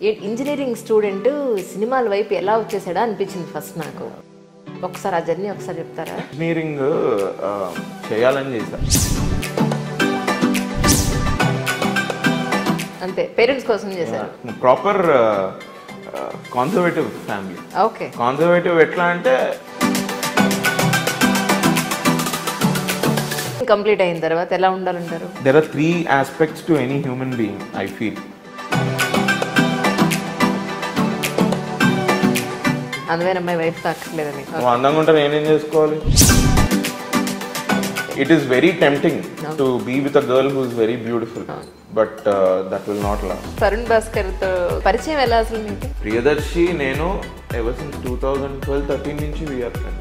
ఏ- engineering student సినిమాల వైపు ఎలా వచ్చేసాడా అనిపించింది ఫస్ట్ నాకు ఒకసారి ఆ జర్నీ ఒకసారి చెప్తారా ఇంజనీరింగ్ ఆ, చేయాలని చేశా అంతే పేరెంట్స్ కోసం చేశారు proper conservative family okay conservative ఎట్లా అంటే కంప్లీట్ అయిన తర్వాత ఎలా ఉండాలంటారు there are three aspects to any human being I feel అందమైన అమ్మాయి వైఫ్ తాకట్లేదని నువ్వు అందంగా ఉంటే నేనేం చేసుకోవాలి it is very tempting to be with a girl who is very beautiful but that will not last Tarun Bhaskar తో పరిచయం ఎలా అసలు మీకు ప్రియదర్శి నేను ever since two thousand twelve thirteen నుంచి వీఆర్ ఫ్రెండ్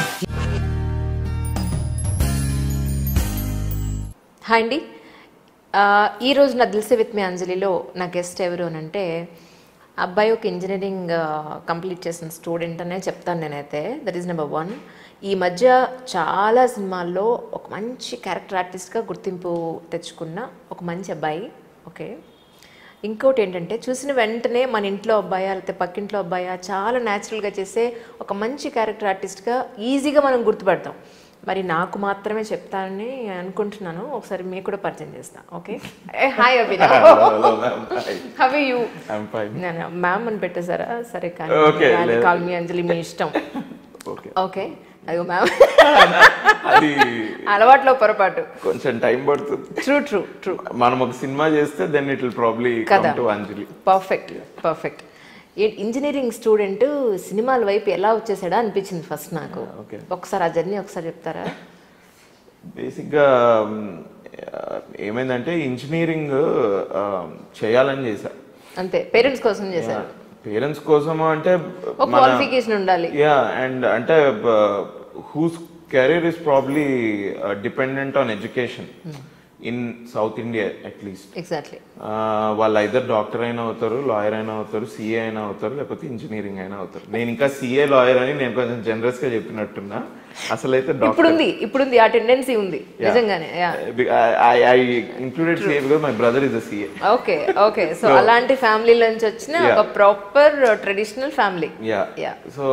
హాయ్ అండి ఆ, ఈ రోజు నా దిల్సే విత్ మీ అంజలిలో నా గెస్ట్ ఎవరు అని అంటే అబ్బాయి ఒక ఇంజనీరింగ్ కంప్లీట్ చేసిన స్టూడెంట్ అనే చెప్తాను నేనైతే దట్ ఈస్ నెంబర్ వన్ ఈ మధ్య చాలా సినిమాల్లో ఒక మంచి క్యారెక్టర్ ఆర్టిస్ట్గా గుర్తింపు తెచ్చుకున్న ఒక మంచి అబ్బాయి ఓకే ఇంకోటి ఏంటంటే చూసిన వెంటనే మన ఇంట్లో అబ్బాయా లేకపోతే పక్కింట్లో అబ్బాయా చాలా న్యాచురల్గా చేసే ఒక మంచి క్యారెక్టర్ ఆర్టిస్ట్గా ఈజీగా మనం గుర్తుపడతాం మరి నాకు మాత్రమే చెప్తానని అనుకుంటున్నాను ఒకసారి మీకు కూడా పరిచయం చేస్తా okay hi Abhinav how you I'm fine నేను మ్యామ్ అని పెట్టేశారా సరే Okay, కానీ లేదు. కాల్ మీ అంజలి మీ ఇష్టం ఓకే ఓకే అదిగో మ్యామ్ అది అలవాట్లో పొరపాటు కొంచెం టైం పడుతుంది ట్రూ ట్రూ ట్రూ మనం ఒక సినిమా చేస్తే దెన్ ఇట్ విల్ ప్రాబ్లీ కదా. Come to Anjali perfect perfect engineering student సినిమాల వైపు ఎలా వచ్చేసాడా అనిపించింది ఫస్ట్ నాకు Okay. ఒకసారి ఆ జర్నీ ఒకసారి చెప్తారా బేసిక్గా ఏమైందంటే ఇంజనీరింగ్ చేయాలని చేశా అంతే పేరెంట్స్ కోసం చేశారు పేరెంట్స్ కోసము అంటే ఒక క్వాలిఫికేషన్ ఉండాలి యా అండ్ అంటే whose career is probably dependent on education in South India at least exactly వాళ్ళు ఐదర్ డాక్టర్ అయినా అవుతారు లాయర్ అయినా అవుతారు సిఏ అయినా అవుతారు లేకపోతే ఇంజనీరింగ్ అయినా అవుతారు నేను ఇంకా సిఏ లాయర్ అని నేను కొంచెం జనరస్ గా చెప్పినట్టున్నా అసలైతే ఇప్పుడు డాక్టర్ ఉంది ఇప్పుడు ఉంది ఆ టెండెన్సీ ఉంది నిజంగానే I included CA because my brother is a CA okay okay so అలాంటి ఫ్యామిలీ నుంచి వచ్చిన Yeah. ఒక proper traditional family yeah Yeah. So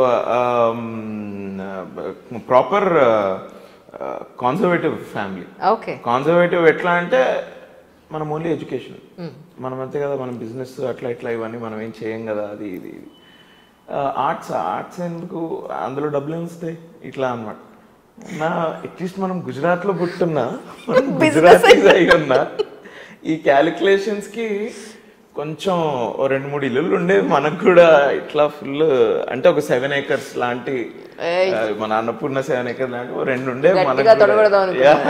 proper conservative family okay conservative ఎట్లా అంటే మనం ఓన్లీ ఎడ్యుకేషన్ మనం అంతే కదా మనం బిజినెస్ అట్లా ఇట్లా ఇవన్నీ మనం ఏం చేయం కదా అది ఇది ఆర్ట్స్ ఆర్ట్స్ ఎందుకు అందులో డబ్బులు ఏం వస్తాయి ఇట్లా అన్నమాట నా అట్లీస్ట్ మనం గుజరాత్ లో పుట్టున్నా మనం గుజరాత్ అయి ఉన్నా ఈ క్యాలిక్యులేషన్స్ కి కొంచెం ఓ రెండు మూడు ఇల్లులు ఉండేవి మనకు కూడా ఇట్లా ఫుల్ అంటే ఒక సెవెన్ ఏకర్స్ లాంటి ఆ, మన అన్నపూర్ణ సెవెన్ ఏకర్స్ లాంటి ఓ రెండు ఉండేవి గట్టిగా తొడగొడదాం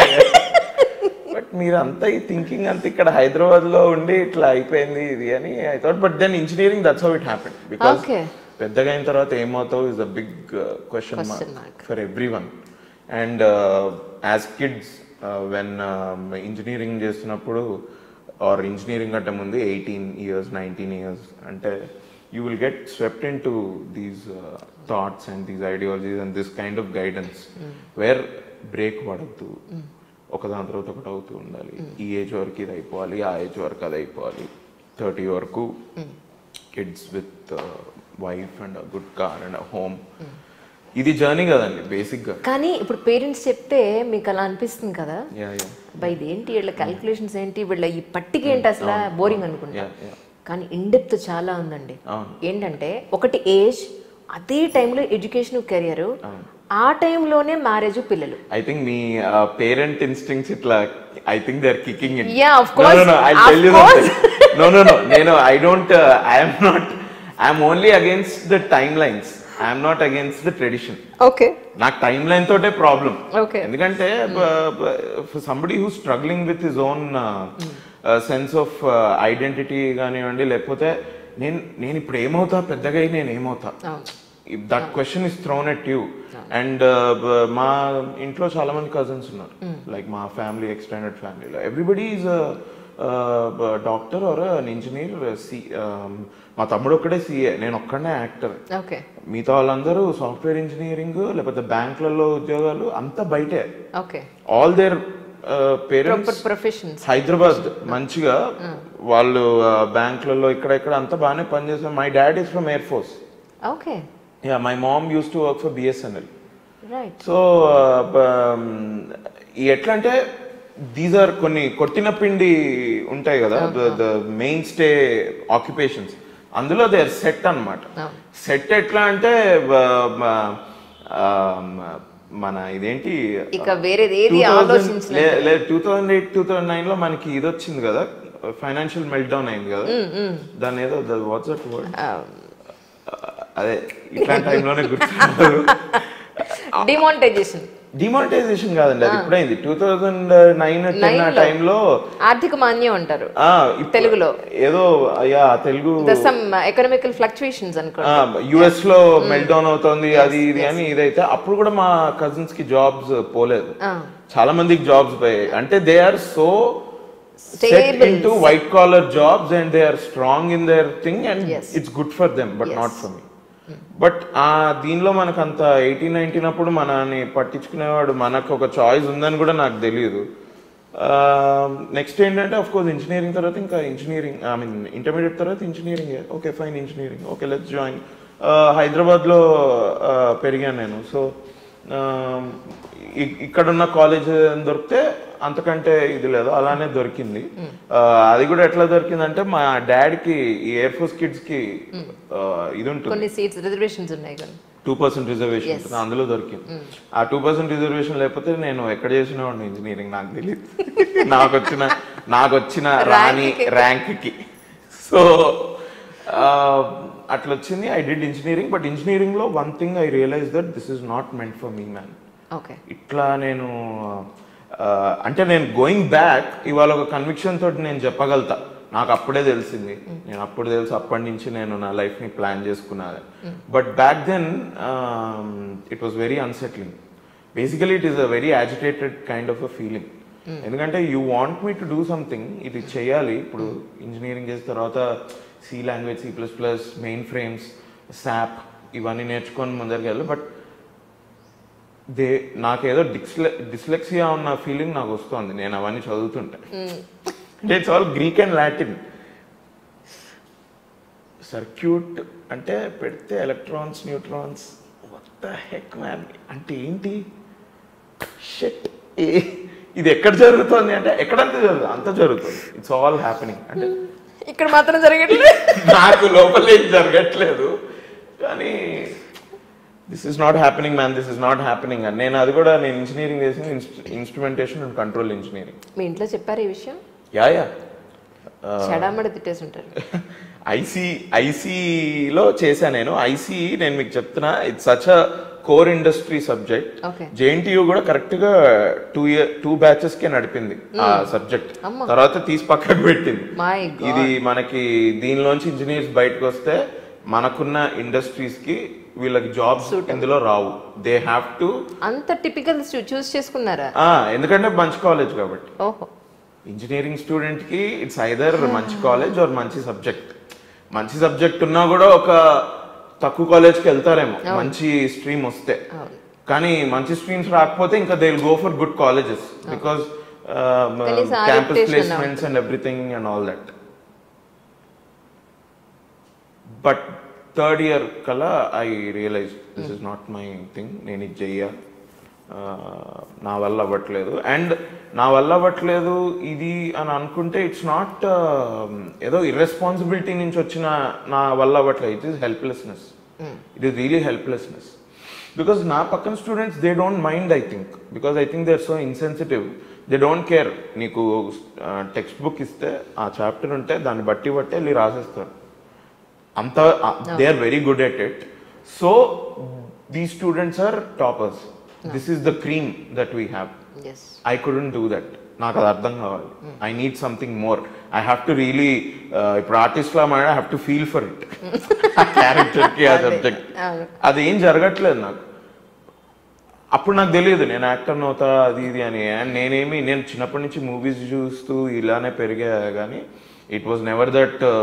బట్ మీరు అంతా ఈ థింకింగ్ అంతా ఇక్కడ హైదరాబాద్ లో ఉండి ఇట్లా అయిపోయింది ఇది అని I thought but then engineering that's how it happen because Okay. పెద్దగా అయిన తర్వాత ఏమవుతావు is a big question Question mark mark. For everyone and as kids when engineering చేస్తున్నప్పుడు ఆర్ ఇంజనీరింగ్ అంటే ముందు ఎయిటీన్ ఇయర్స్ నైన్టీన్ ఇయర్స్ అంటే you will get swept into these thoughts and these ideologies and this kind of guidance where break పడద్దు ఒకదాని తర్వాత ఒకటి అవుతూ ఉండాలి ఈ ఏజ్ వరకు ఇది అయిపోవాలి ఆ ఏజ్ వరకు అది అయిపోవాలి థర్టీ వరకు kids with wife and good car and home ఇది జర్నీ కదండి బేసిక్ గా కానీ ఇప్పుడు పేరెంట్స్ చెప్తే మీకు అలా అనిపిస్తుంది కదా యా యా అబ్బాయి ఇదేంటి వీళ్ళ క్యాలిక్యులేషన్స్ ఏంటి వీళ్ళ ఈ పట్టిక ఏంటి అసలు బోరింగ్ అనుకుంటా Yeah, yeah. కానీ ఇండెప్త్ చాలా ఉందండి అవును. ఏంటంటే ఒకటి ఏజ్ అదే టైంలో ఎడ్యుకేషన్ కెరియర్ ఆ టైంలోనే మ్యారేజ్ పిల్లలు ఐ థింక్ మీ పేరెంట్ ఇన్స్టింగ్స్ ఇట్లా I think they are kicking in Yeah, of course. I Of tell you course. No no no నేను I don't I'm not I'm only against the time timelines I'm not against the tradition okay నాకు timeline తోటే problem Okay. ఎందుకంటే somebody who struggling with his own sense of identity కానివ్వండి లేకపోతే నేను నేను ఇప్పుడు ఏమవుతా పెద్దగా అయి నేను ఏమవుతా that question is thrown at you and మా ఇంట్లో చాలా మంది కజిన్స్ ఉన్నారు లైక్ మా ఫ్యామిలీ ఎక్స్టెండెడ్ ఫ్యామిలీలో everybody is doctor or an engineer సి మా తమ్ముడు ఒక్కడే సిఏ నేను ఒక్కడనే యాక్టర్ ఓకే మిగతా వాళ్ళందరూ సాఫ్ట్వేర్ ఇంజనీరింగ్ లేకపోతే బ్యాంకులలో ఉద్యోగాలు అంతా బయటే okay all their parents proper professions Hyderabad మంచిగా వాళ్ళు బ్యాంకులలో ఇక్కడ ఇక్కడ అంతా బాగానే పనిచేస్తారు my dad is from air force okay yeah my mom used to work for BSNL right so ఎట్లా అంటే దీస్ ఆర్ కొన్ని కొట్టిన పిండి ఉంటాయి కదా ద మెయిన్ స్టే ఆక్యుపేషన్స్ అందులో దే ఆర్ సెట్ అనమాట అవును. సెట్ ఎట్లా అంటే బ- మ- ఆ, మ- మన ఇదేంటి ఇక వేరేది ఏది ఆలోచించిన two thousand eight two thousand nine లో మనకి ఇది వచ్చింది కదా ఫైనాన్షియల్ మెల్ట్ డౌన్ అయింది కదా దాని ఏదో వాట్స్ దట్ వర్డ్ అదే ఇట్లాంటి టైంలోనే గుర్తు డిమానిటైజేషన్ డిమానిటైజేషన్ కాదండి అది ఇప్పుడైంది టూ థౌజండ్ నైన్ టెన్ ఆ Nine లో. టైంలో ఆర్థిక మాన్యం అంటారు ఆ, ఇప్పు- తెలుగులో. ఏదో అయ్యా తెలుగు సమ్ ఎకనామికల్ ఫ్లక్చుయేషన్స్ అనుకో యుఎస్ లో మెల్ట్ డౌన్ అవుతుంది అది ఇది అని ఇదైతే అప్పుడు కూడా మా కజిన్స్ కి జాబ్స్ పోలేదు చాలా మందికి జాబ్స్ పోయాయి అంటే they are so set Stable. Into white collar jobs and they are strong in their thing and Yes. It's good for them but Yes. Not for me but ఆ దీనిలో మనకు అంత eighteen nineteen అప్పుడు మనని పట్టించుకునేవాడు మనకు ఒక choice ఉందని కూడా నాకు తెలియదు నెక్స్ట్ ఏంటంటే ఆఫ్ కోర్స్ ఇంజనీరింగ్ తర్వాత ఇంకా ఇంజనీరింగ్ ఐ మీన్ ఇంటర్మీడియట్ తర్వాత engineering okay fine engineering okay let's join హైదరాబాద్లో పెరిగాను నేను సో ఇక్కడున్న కాలేజ్ దొరికితే అంతకంటే ఇది లేదు అలానే దొరికింది ఆ, అది కూడా ఎట్లా దొరికిందంటే మా డాడీకి ఈ ఎయిర్ ఫోర్స్ కిడ్స్ కి ఆ, ఇది ఉంటుంది కొన్ని సీట్స్ రిజర్వేషన్స్ ఉన్నాయి కానీ టూ పర్సెంట్ రిజర్వేషన్ ఉంటుంది అందులో దొరికింది ఆ టూ పర్సెంట్ రిజర్వేషన్ లేకపోతే నేను ఎక్కడ చేసిన వాడిని ఇంజనీరింగ్ నాకు తెలియదు నాకు వచ్చిన నాకు వచ్చిన రాణి ర్యాంక్ కి సో అట్లా వచ్చింది I did engineering but engineering లో one thing I realise that this is not meant for me man okay ఇట్లా నేను ఆ, అంటే నేను గోయింగ్ బ్యాక్ ఇవాళ ఒక కన్విక్షన్ తోటి నేను చెప్పగలుగుతా నాకు అప్పుడే తెలిసింది నేను అప్పుడు తెలుసు అప్పటి నుంచి నేను నా లైఫ్ ని ప్లాన్ చేసుకున్నాను but back then it was very unsettling basically it is a very agitated kind of a feeling ఎందుకంటే you want me to do something ఇది చేయాలి ఇప్పుడు ఇంజనీరింగ్ చేసిన తర్వాత C language C plus plus mainframes SAP ఇవన్నీ నేర్చుకొని ముందరికి వెళ్ళాలి బట్ దే నాకేదో డిస్లె డిస్లెక్సియా ఉన్న ఫీలింగ్ నాకు వస్తుంది నేను అవన్నీ చదువుతుంటే it's all Greek and Latin circuit అంటే పెడితే electrons neutrons the heck man అంటే ఏంటి షెట్ ఇది ఎక్కడ జరుగుతుంది అంటే ఎక్కడంతా జరుగుతుంది అంత జరుగుతుంది ఇట్స్ ఆల్ హ్యాపెనింగ్ అంటే ఇక్కడ మాత్రం జరగట్లేదు నాకు లోపల ఏం జరగట్లేదు కానీ this is not happening man this is not happening అని నేను అది కూడా నేను ఇంజనీరింగ్ చేసింది ఇన్స్ట్రుమెంటేషన్ అండ్ కంట్రోల్ ఇంజనీరింగ్ మీ ఇంట్లో చెప్పారు ఈ విషయం యా యా చెడామడి తిట్టేసి ఉంటారు ఐసీ ఐసీలో చేశా నేను ఐసీ నేను మీకు చెప్తున్నా it's such a core industry subject Okay. JNTU కూడా కరెక్ట్ గా టూ ఇయర్ టూ బ్యాచెస్ కే నడిపింది ఆ సబ్జెక్ట్ తర్వాత తీసి పక్కకు పెట్టింది మై ఇది మనకి దీనిలోంచి ఇంజనీర్స్ బయటకు వస్తే మనకున్న ఇండస్ట్రీస్ కి వీళ్ళకి జాబ్స్ ఇందులో రావు దే హ్యావ్ టు అంత టిపికల్ చూస్ చేసుకున్నారా ఎందుకంటే మంచి కాలేజ్ కాబట్టి ఓహో ఇంజనీరింగ్ స్టూడెంట్ కి ఇట్స్ ఐదర్ మంచి కాలేజ్ ఆర్ మంచి సబ్జెక్ట్ మంచి సబ్జెక్ట్ ఉన్నా కూడా ఒక తక్కువ కాలేజ్కి వెళ్తారేమో మంచి స్ట్రీమ్ వస్తే అవును కానీ మంచి స్ట్రీమ్స్ రాకపోతే ఇంకా they go for good colleges because కనీసం ఆ campus reputation placements and everything and all that but third year కల్లా I realise this is not my thing నేను ఇది చెయ్య ఆ, నా వల్ల అవ్వట్లేదు అండ్ నా వల్ల అవ్వట్లేదు ఇది అని అనుకుంటే ఇట్స్ నాట్ ఏదో ఇర్రెస్పాన్సిబిలిటీ నుంచి వచ్చిన నా వల్ల అవ్వట్లేదు it is helplessness it is really helplessness because నా పక్కన students they don't mind I think because I think they are so insensitive they don't care నీకు టెక్స్ట్ బుక్ ఇస్తే ఆ చాప్టర్ ఉంటే దాన్ని బట్టి బట్టి వెళ్ళి రాసేస్తారు అంత they are very good at it so the students are toppers this is the cream that we have yes I couldn't do that నాకు అది అర్థం కావాలి I need something more I have to really ఇప్పుడు artist లా I have to feel for it ఆ character కి ఆ subject అవును. అది ఏం జరగట్లేదు నాకు అప్పుడు నాకు తెలియదు నేను యాక్టర్ అవుతా అది ఇది అని అండ్ నేనేమి నేను చిన్నప్పటి నుంచి మూవీస్ చూస్తూ ఇలానే పెరిగా కానీ ఇట్ వాజ్ నెవర్ దట్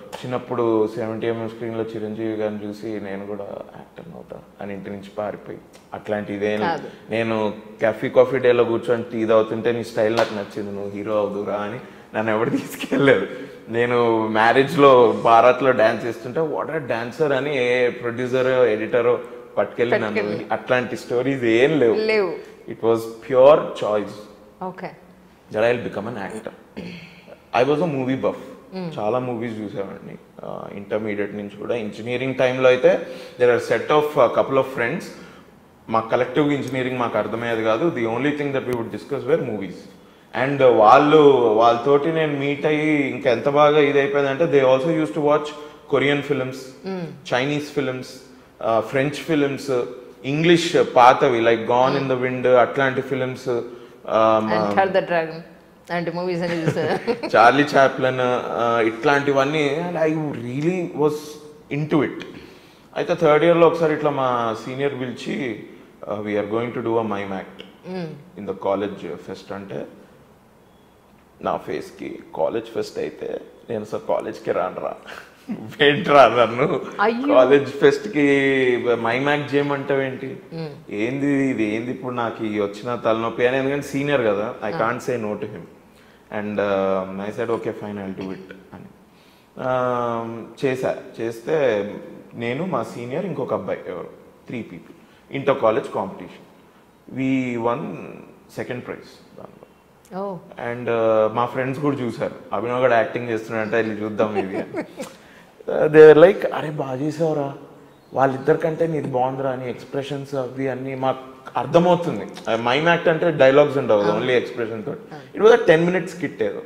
చిన్నప్పుడు సెవెంటీ ఎంఎం స్క్రీన్లో చిరంజీవి గారిని చూసి నేను కూడా యాక్టర్ అవుతా అని ఇంటి నుంచి పారిపోయి అట్లాంటి ఇదేం కాదు. నేను కాఫీ కాఫీ డేలో కూర్చొని టీ తాగుతుంటే నీ స్టైల్ నాకు నచ్చింది నువ్వు హీరో అవుదురా అని నన్ను ఎవరు తీసుకెళ్ళలేదు నేను మ్యారేజ్లో భారత్లో డ్యాన్స్ చేస్తుంటే వాట్ ఆర్ డాన్సర్ అని ఏ ప్రొడ్యూసర్ ఎడిటరో పట్టుకెళ్ళి నన్ను అట్లాంటి స్టోరీస్ ఏం లేవు లేవు it was pure choice okay that I become an actor I was a movie buff చాలా మూవీస్ చూసేవాడిని ఇంటర్మీడియట్ నుంచి కూడా ఇంజనీరింగ్ టైంలో అయితే there are set of couple of friends మా కలెక్టివ్ ఇంజనీరింగ్ మాకు అర్థమయ్యేది కాదు the only thing that we would discuss were movies and వాళ్ళు వాళ్ళతోటి నేను మీట్ అయ్యి ఇంకా ఎంత బాగా ఇది అయిపోయిందంటే they also use to watch Korean films Chinese films French films English పాతవి like gone in the wind అట్లాంటి ఫిల్మ్స్ అండ్ ద డ్రాగన్ అలాంటి మూవీస్ అని చూసాను చార్లీ చాప్లన్ ఇట్లాంటివన్నీ I really was in into it అయితే థర్డ్ ఇయర్లో ఒకసారి ఇట్లా మా సీనియర్ పిలిచి we are going to do a mime act in the college fest అంటే నా ఫేస్కి కాలేజ్ ఫెస్ట్ అయితే నేను సార్ కాలేజ్కి రానురా ఏంట్రా నన్ను అయ్యో. కాలేజ్ ఫెస్ట్ కి మైమాక్ చేయమంటావేంటి ఏంది ఇది ఏంది ఇప్పుడు నాకు ఈ వచ్చిన తలనొప్పి అని ఎందుకంటే సీనియర్ కదా I can't say no to him and I said okay fine I do it అని Um, చేశా చేస్తే నేను మా సీనియర్ ఇంకొక అబ్బాయి ఎవరు three people inter college competition we won second prize దాంట్లో ఓ అండ్ మా ఫ్రెండ్స్ కూడా చూసారు అభినవ్ కూడా యాక్టింగ్ చేస్తున్నాడంటే వెళ్ళి చూద్దాం ఇవి దే లైక్ అరే బాగా చేసావురా వాళ్ళిద్దరికంటే నీది బాగుందిరా అని ఎక్స్ప్రెషన్స్ అవి అన్ని మాకు అర్థమవుతుంది మైమ్ యాక్ట్ అంటే డైలాగ్స్ ఉండవు ఓన్లీ ఎక్స్ప్రెషన్ తోటి it was ten minutes skit ఏదో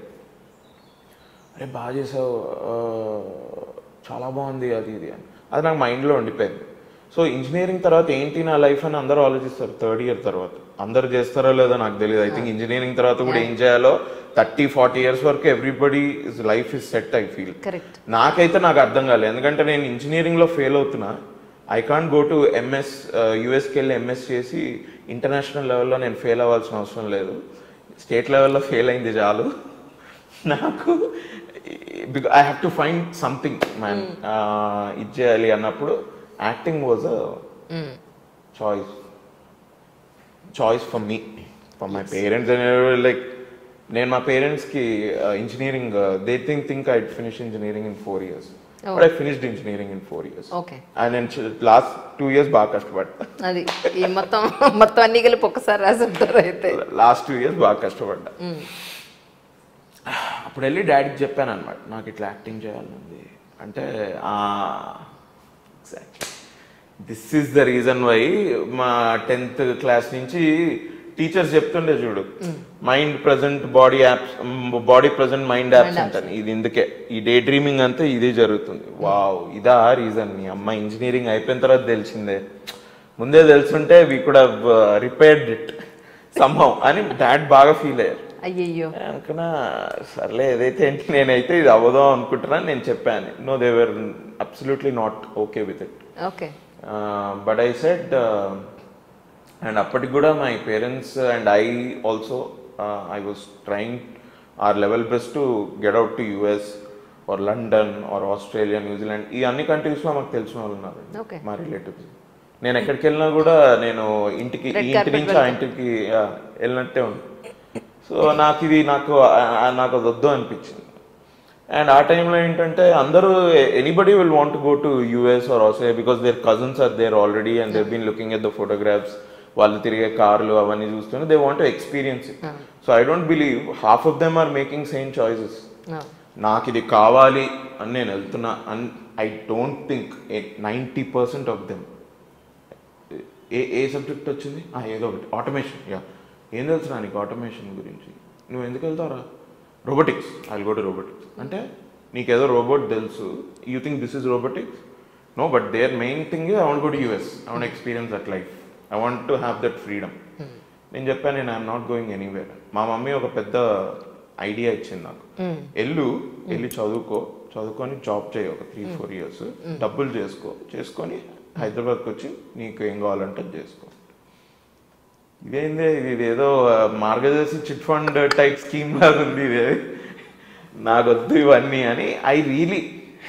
అరే బాగా చేసావు ఆ, చాలా బాగుంది అది ఇది అని అది నాకు మైండ్లో ఉండిపోయింది సో ఇంజనీరింగ్ తర్వాత ఏంటి నా లైఫ్ అని అందరూ ఆలోచిస్తారు థర్డ్ ఇయర్ తర్వాత అందరు చేస్తారో లేదో నాకు తెలియదు ఐ థింక్ ఇంజనీరింగ్ తర్వాత కూడా ఏం చేయాలో థర్టీ ఫార్టీ ఇయర్స్ వరకు everybody is life is set I feel correct నాకైతే నాకు అర్థం కాలేదు ఎందుకంటే నేను ఇంజనీరింగ్లో ఫెయిల్ అవుతున్నా I can't go to MS యూఎస్కి వెళ్ళి ఎంఎస్ చేసి ఇంటర్నేషనల్ లెవెల్లో నేను ఫెయిల్ అవ్వాల్సిన అవసరం లేదు స్టేట్ లెవెల్లో ఫెయిల్ అయింది చాలు నాకు I have to find something man ఇది చేయాలి అన్నప్పుడు acting was a choice choice for me for my parents like నేను మా పేరెంట్స్కి engineering they think think I finish engineering in four years but I finished engineering in four years okay నేను last two years బాగా కష్టపడ్డా అది ఈ మొత్తం మొత్తం అన్ని కలిపి ఒక్కసారి రాసి ఉంటారు అయితే లాస్ట్ టూ ఇయర్స్ బాగా కష్టపడ్డా అప్పుడు వెళ్ళి డాడీకి చెప్పాను అనమాట నాకు ఇట్లా యాక్టింగ్ చేయాలనుంది అంటే this is the reason why మా టెన్త్ క్లాస్ నుంచి టీచర్స్ చెప్తుండే చూడు mind present body apps body present mind absent అని ఇది ఇందుకే ఈ డే డ్రీమింగ్ అంతా ఇదే జరుగుతుంది వావ్ ఇదా రీజన్ మీ అమ్మ ఇంజనీరింగ్ అయిపోయిన తర్వాత తెలిసిందే ముందే తెలుసుంటే we could repaired it somehow అని డాడ్ బాగా ఫీల్ అయ్యారు అయ్యయ్యో అనుకున్నా సర్లే ఏదైతే ఏంటి నేనైతే ఇది అవ్వదాం అనుకుంటున్నాను నేను చెప్పాను no they were absolutely not okay with it okay but I said and అప్పటికి కూడా my parents and I also I was trying our level best to get out to US or London or Australia New Zealand ఈ అన్ని కంట్రీస్లో మాకు తెలిసిన వాళ్ళు ఉన్నారు Okay. మా రిలేటివ్స్ నేను ఎక్కడికి వెళ్ళినా కూడా నేను ఇంటికి ఈ Red ఇంటి carpet నుంచి ఆ ఇంటికి yeah, వెళ్ళినట్టే ఉంది సో నాకు ఇది నాకు ఆ, నాకు అది వద్దు అనిపించింది అండ్ ఆ టైంలో ఏంటంటే అందరూ anybody will want go to US or Australia because their cousins are there already and they're been looking at the photographs వాళ్ళు తిరిగే కార్లు అవన్నీ చూస్తుంటే they want experience so I don't believe half of them are making same choices నాకు ఇది కావాలి అని నేను వెళ్తున్నా and I don't think ninety percent of them ఏ ఏ సబ్జెక్ట్ వచ్చింది ఆ, ఏదో ఒకటి ఆటోమేషన్ యా ఏం తెలుసు నీకు ఆటోమేషన్ గురించి నువ్వు ఎందుకు వెళ్తావురా robotics I go to robotics అంటే నీకేదో రోబోట్ తెలుసు you think this is robotics no but their main thing I want go to US I want experience that life I want to have that freedom నేను చెప్పాను నేను I'm not going anywhere మా mummy ఒక పెద్ద idea ఇచ్చింది నాకు ఎల్లు వెళ్ళి చదువుకో చదువుకొని జాబ్ చేయి ఒక త్రీ ఫోర్ ఇయర్స్ డబ్బులు చేసుకో చేసుకొని హైదరాబాద్కి వచ్చి నీకు ఏం కావాలంటే అది చేసుకో ఇదేంది ఇది ఇదేదో ఆ, మార్గదర్శి చిట్ ఫండ్ టైప్ స్కీమ్ లాగా ఉంది ఇది నాకు వద్దు ఇవన్నీ అని I really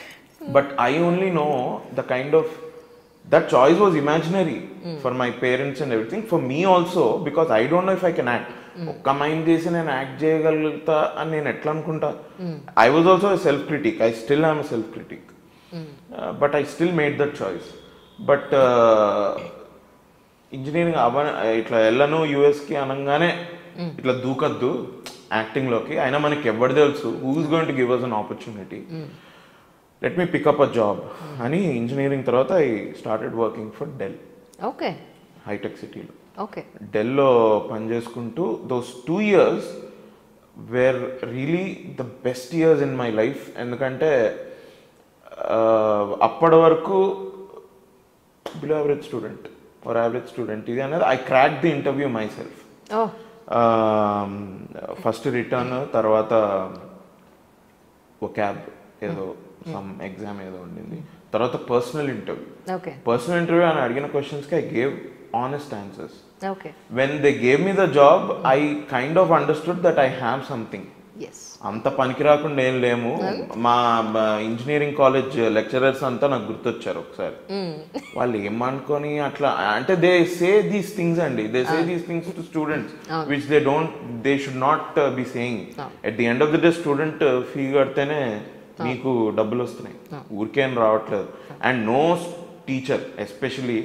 but I only know the kind of that choice was imaginary for my parents and everything for me also because I don't know if I can act ఒక్క mind చేసి నేను యాక్ట్ చేయగలుగుతా అని నేను ఎట్లా అనుకుంటా I was also self critic I still I'm self critic but I still made that choice but engineering అవ ఇట్లా వెళ్ళను యూఎస్కి అనగానే ఇట్లా దూకద్దు యాక్టింగ్లోకి అయినా మనకి ఎవరు తెలుసు who's going to give us an opportunity let me pick up a job అని ఇంజనీరింగ్ తర్వాత I started working for Dell okay హైటెక్ సిటీలో ఓకే డెల్లో పనిచేసుకుంటూ those two years were really the best years in my life ఎందుకంటే ఆ, అప్పటి వరకు below average student or average student ఇది అనేది I crack the interview myself ఓ ఫస్ట్ రిటర్న్ తర్వాత ఒక క్యాబ్ ఏదో సమ్ ఎగ్జామ్ ఏదో ఉండింది తర్వాత personal interview okay personal interview అని అడిగిన క్వశ్చన్స్కి I gave honest answers okay when they gave me the job I kind of understood that I have something yes అంత పనికి రాకుండా ఏం లేము మా ఇంజనీరింగ్ కాలేజ్ లెక్చరర్స్ అంతా నాకు గుర్తొచ్చారు ఒకసారి వాళ్ళు ఏమనుకొని అట్లా అంటే దే సే దీస్ థింగ్స్ అండి they say these things to students which they don't they should not be saying at the end of the day student fee కడితేనే మీకు డబ్బులు వస్తున్నాయి ఊరికేం రావట్లేదు and no teacher especially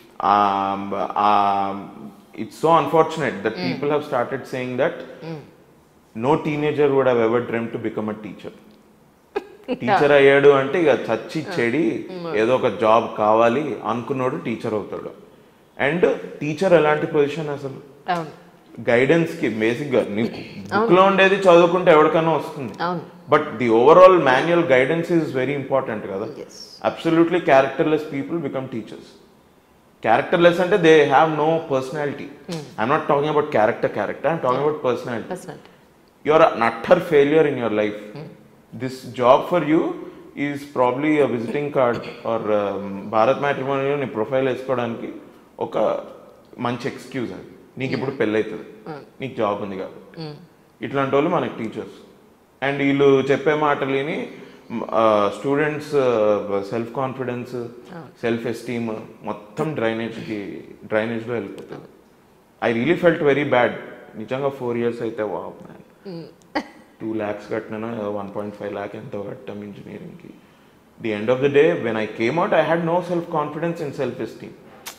it's so unfortunate that people have started saying that no teenager would have ever dream to become a teacher teacher అయ్యాడు అంటే ఇక చచ్చి చెడి ఏదో ఒక జాబ్ కావాలి అనుకున్నాడు టీచర్ అవుతాడు అండ్ టీచర్ ఎలాంటి పొజిషన్ అసలు అవును గైడెన్స్ కి బేసిక్ గా నీకు బుక్ లో ఉండేది చదువుకుంటే ఎవరికైనా వస్తుంది అవును but the overall manual guidance is very important కదా yes absolutely characterless people become teachers characterless అంటే they have no personality I'm not talking about character character I'm talking about personality personal you're an utter failure in your life. This job for you is probably a visiting card or um, Bharat Matrimony నీ profile వేసుకోవడానికి ఒక మంచి excuse అది నీకు ఇప్పుడు పెళ్ళి అవుతుంది నీకు జాబ్ ఉంది కాబట్టి ఇట్లాంటి వాళ్ళు మనకి టీచర్స్ అండ్ వీళ్ళు చెప్పే మాటలు విని students self confidence self esteem మొత్తం డ్రైనేజ్కి డ్రైనేజ్లో వెళ్ళిపోతుంది I really felt very bad నిజంగా ఫోర్ ఇయర్స్ అయితే వా మ్యాన్ టూ ల్యాక్స్ కట్టినాను వన్ పాయింట్ ఫైవ్ ల్యాక్ ఎంతో కట్టాం ఇంజనీరింగ్కి the end of the day when I came out I had no self confidence in self esteem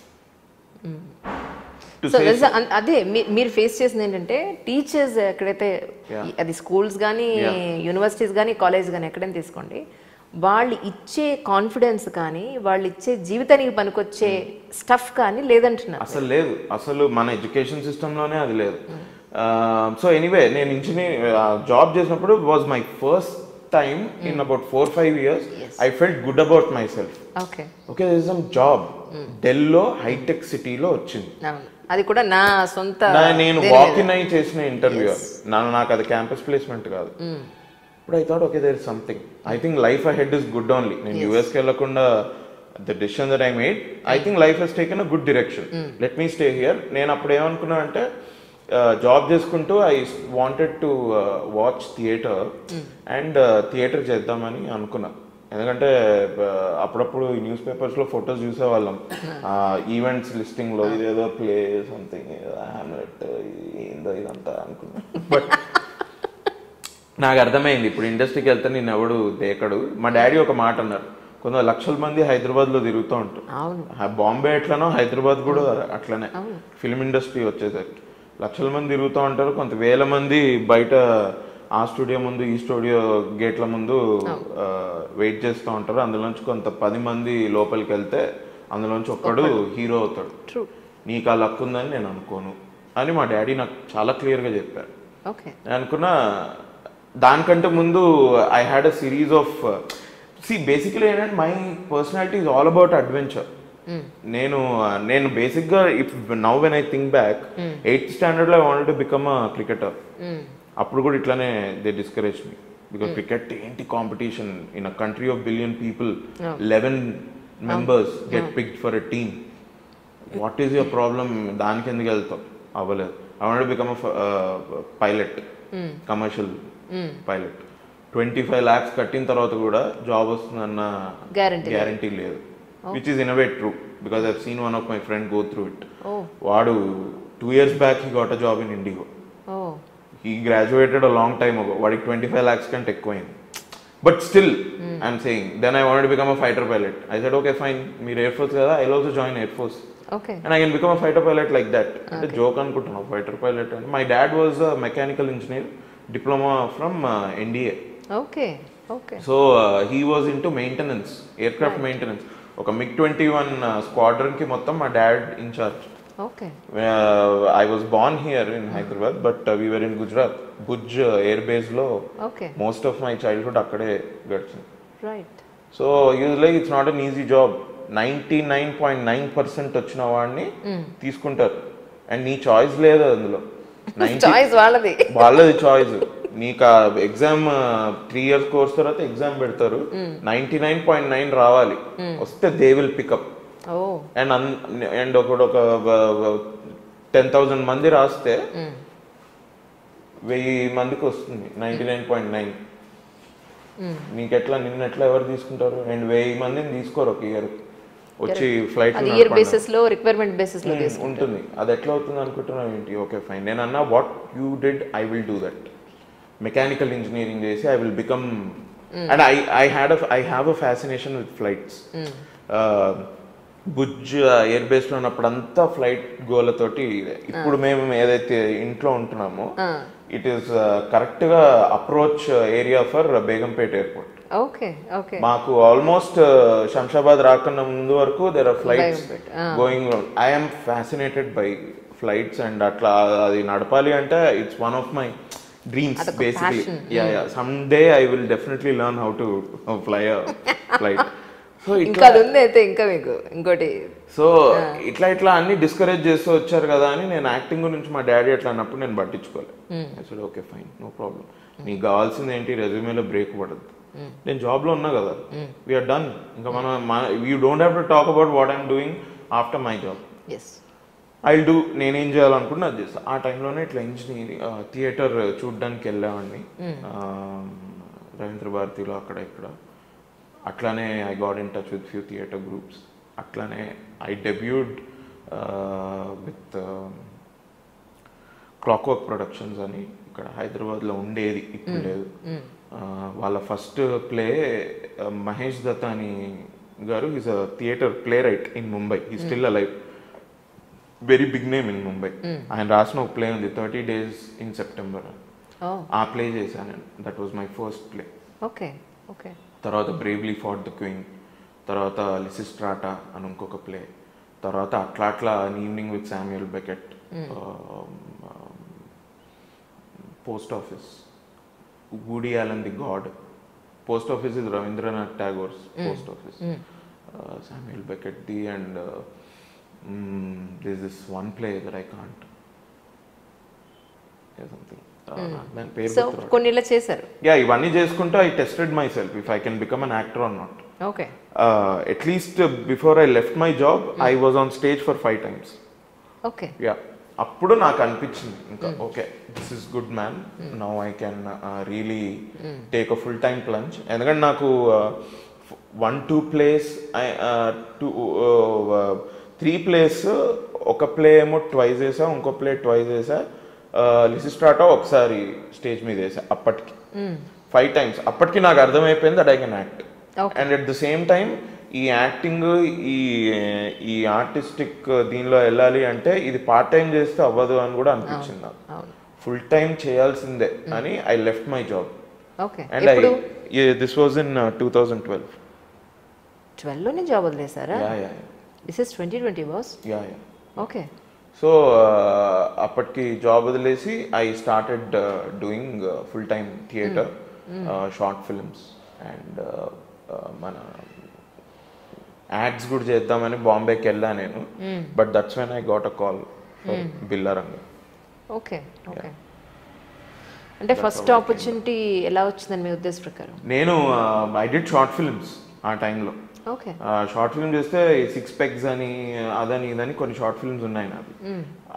too so అదే మీ- మీరు ఫేస్ చేసింది ఏంటంటే టీచర్స్ ఎక్కడైతే Yeah. అది స్కూల్స్ కానీ Yeah. యూనివర్సిటీస్ కానీ కాలేజ్ కానీ ఎక్కడైనా తీసుకోండి వాళ్ళు ఇచ్చే కాన్ఫిడెన్స్ కానీ వాళ్ళు ఇచ్చే జీవితానికి పనికొచ్చే స్టఫ్ కానీ లేదంటున్నారు అసలు లేదు అసలు మన ఎడ్యుకేషన్ సిస్టంలోనే అది లేదు సో ఎనీవే నేను ఇంజనీర్ జాబ్ చేసినప్పుడు was my first time in about four five years I felt good about myself okay okay this some job డెల్లో హైటెక్ సిటీలో వచ్చింది అవును అది కూడా నా సొంత నా- నేను దేని వాక్ మీద. ఇన్ అయి చేసిన ఇంటర్వ్యూ నన్ను నాకు అది క్యాంపస్ ప్లేస్మెంట్ కాదు ఇప్పుడు I thought okay there something I think life ahead is good only నేను యూఎస్కి వెళ్ళకుండా the decision that I made I think life has taken a good direction let me stay here నేను అప్పుడు ఏమనుకున్నా అంటే job చేసుకుంటూ I wanted to watch theatre and theatre చేద్దామని అనుకున్నా ఎందుకంటే uh, అప్పుడప్పుడు ఈ న్యూస్ పేపర్స్ లో ఫొటోస్ చూసేవాళ్ళం ఈవెంట్స్ లిస్టింగ్ లో ఇదేదో ప్లే సంథింగ్ హ్యామ్లెట్ ఏందో ఇదంతా అనుకున్నా బట్ నాకు అర్థమైంది ఇప్పుడు ఇండస్ట్రీకి వెళ్తే నేను ఎవడు దేకడు మా డాడీ ఒక మాట అన్నారు కొంత లక్షల మంది హైదరాబాద్ లో తిరుగుతూ ఉంటారు అవును ఆ బాంబే ఎట్లనో హైదరాబాద్ కూడా అట్లనే ఫిల్మ్ ఇండస్ట్రీ వచ్చేసరికి లక్షల మంది తిరుగుతూ ఉంటారు కొంత వేల మంది బయట ఆ స్టూడియో ముందు ఈ స్టూడియో గేట్ల ముందు వెయిట్ చేస్తూ ఉంటారు అందులోంచి కొంత పది మంది లోపలికి వెళ్తే అందులోంచి ఒక్కడు హీరో అవుతాడు ట్రూ నీకు ఆ లక్ ఉందని నేను అనుకోను అని మా డాడీ నాకు చాలా క్లియర్గా చెప్పారు ఓకే నేను అనుకున్నా దానికంటే ముందు I had a series of see basically ఏంటంటే my personality is all about adventure నేను నేను బేసిక్గా if now when I think back eighth స్టాండర్డ్లో I wanted to become a cricketer అప్పుడు కూడా ఇట్లానే they discourage me because cricket ఏంటి competition in a country of billion people eleven members get picked for a team what is your problem దానికి ఎందుకు వెళ్తాం అవ్వలేదు I want become pilot commercial pilot twenty five lakhs కట్టిన తర్వాత కూడా జాబ్ వస్తుందన్న Guarantee గ్యారంటీ లేదు which is in a way true because I seen one of my friend go through it ఓ వాడు two years back he got a job in IndiGo ఓ he graduated a long time ago వాడికి twenty five lakhs కంటే ఎక్కువైంది but still I'm saying then I want become a fighter pilot I said okay fine మీరు air force కదా I also join air force okay and I can become a fighter pilot like that అంటే joke అనుకుంటున్నావు fighter pilot అని my dad was a mechanical engineer diploma from NDA okay okay so he was in to maintenance aircraft maintenance ఒక MiG twenty one squadron కి మొత్తం మా dad incharge okay I was born here in Hyderabad but we are in Gujarat Bhuj air base లో okay most of my childhood అక్కడే గడిచింది right so usually it's not an easy job ninety nine point nine percent వచ్చిన వాడిని తీసుకుంటారు and నీ choice లేదు అందులో 90 choice వాళ్ళది వాళ్ళది చాయిస్ నీకు ఆ ఎగ్జామ్ త్రీ ఇయర్స్ కోర్స్ తర్వాత ఎగ్జామ్ పెడతారు నైన్టీ నైన్ పాయింట్ నైన్ రావాలి వస్తే దే విల్ పికప్ ఓ అండ్ అండ్ ఒకడు ఒక టెన్ థౌజండ్ మంది రాస్తే వెయ్యి మందికి వస్తుంది నైన్టీ నైన్ పాయింట్ నైన్ నీకు ఎట్లా నిన్న ఎట్లా ఎవరు తీసుకుంటారు అండ్ వెయ్యి మందిని తీసుకోరు ఒక ఇయర్ వచ్చి ఫ్లైట్ అది ఇయర్ బేసిస్ లో రిక్వైర్మెంట్ బేసిస్ లో తీసుకుంటారు ఉంటుంది అది ఎట్లా అవుతుంది అనుకుంటున్నావు ఏంటి ఓకే ఫైన్ నేను అన్నా what you did I will do that mechanical engineering చేసి I will become and I I had I have a fascination with flights Bhuj air base లో ఉన్నప్పుడు అంతా ఫ్లైట్ గోలతోటి ఇప్పుడు మేము ఏదైతే ఇంట్లో ఉంటున్నామో ఇట్ ఈస్ కరెక్ట్ గా approach area for Begumpet airport okay okay మాకు ఆల్మోస్ట్ శంషాబాద్ రాకన్నా ముందు వరకు there are flights going I'm fascinated by flights and అట్లా అది నడపాలి అంటే it's one of my dreams అదొక basically passion. Yeah yeah someday I will definitely learn how to fly flight so ఇంకా అది ఉంది అయితే ఇంకా మీకు ఇంకోటి సో ఇట్లా ఇట్లా అన్ని డిస్కరేజ్ చేస్తూ వచ్చారు కదా అని నేను యాక్టింగ్ గురించి మా డాడీ అట్లా అన్నప్పుడు నేను పట్టించుకోలేదు ఓకే ఫైన్ నో ప్రాబ్లం నీకు కావాల్సింది ఏంటి రెజ్యూమేలో బ్రేక్ పడదు నేను జాబ్ లో ఉన్నా కదా వీఆర్ డన్ ఇంకా మనం you don't have to talk about what I'm doing after my job yes I do నేనేం చేయాలనుకున్నా అది చేస్తా ఆ టైంలోనే ఇట్లా ఇంజనీరింగ్ థియేటర్ చూడడానికి వెళ్ళామండి ఆ, రవీంద్ర భారతిలో అక్కడ ఇక్కడ అట్లానే I got in touch with few theatre groups అట్లానే I debuted with clockwork productions అని ఇక్కడ హైదరాబాద్లో ఉండేది ఇప్పుడు లేదు ఆ, వాళ్ళ first play Mahesh Dattani garu is a theatre playwright in Mumbai he still alive very big name in Mumbai ఆయన రాసిన ఒక ప్లే ఉంది థర్టీ డేస్ ఇన్ సెప్టెంబర్ ఓ ఆ ప్లే చేశాను నేను that was my first play okay okay తర్వాత బ్రేవ్లీ ఫాట్ ద క్వీన్ తర్వాత లిసిస్ట్రాటా అని ఇంకొక ప్లే తర్వాత అట్లా అట్లా an evening with Samuel Beckett post office గూడి ఆలన్ the god post office is Rabindranath Tagore's post office Samuel Beckett the and this this one play that I can't something దాని పేరు సో గుర్తురావట్లేదు. కొన్ని ఇలా చేశారు యా ఇవన్నీ చేసుకుంటూ I tested myself if I can become an actor or not okay at least before I left my job I was on stage for five times okay yeah అప్పుడు నాకు అనిపించింది ఇంకా okay this is good man now I can really take a full time plunge ఎందుకంటే నాకు one two plays two three plays ఒక play ఏమో twice వేసా ఇంకో ప్లే ట్వైస్ వేసా లిసిస్ట్రాటో ఒకసారి స్టేజ్ మీద వేసా అప్పటికి ఫైవ్ టైమ్స్ అప్పటికి నాకు అర్థమైపోయింది that I can act Okay. And at the same time ఈ యాక్టింగ్ ఈ ఈ ఆర్టిస్టిక్ దీనిలో వెళ్ళాలి అంటే ఇది పార్ట్ టైం చేస్తే అవ్వదు అని కూడా అనిపించింది నాకు అవును ఫుల్ టైం చేయాల్సిందే అని I left my job okay and I ఇప్పుడు this was in two thousand twelve ట్వెల్వ్లోనే జాబ్ వదిలేసారా yeah yeah this is twenty twenty boss yeah yeah okay so అప్పటికి జాబ్ వదిలేసి I started doing full time theatre short films and మన ads కూడా చేద్దామని బాంబేకి వెళ్ళా నేను but that's when I got a call Billa Ranga okay okay అంటే first opportunity ఎలా వచ్చిందని మీ ఉద్దేశ ప్రకారం నేను ఐ డిడ్ షార్ట్ ఫిల్మ్స్ ఆ టైంలో ఓకే షార్ట్ ఫిల్మ్ చేస్తే సిక్స్ పెగ్స్ అని అదని ఇదని కొన్ని షార్ట్ ఫిల్మ్స్ ఉన్నాయి నాకు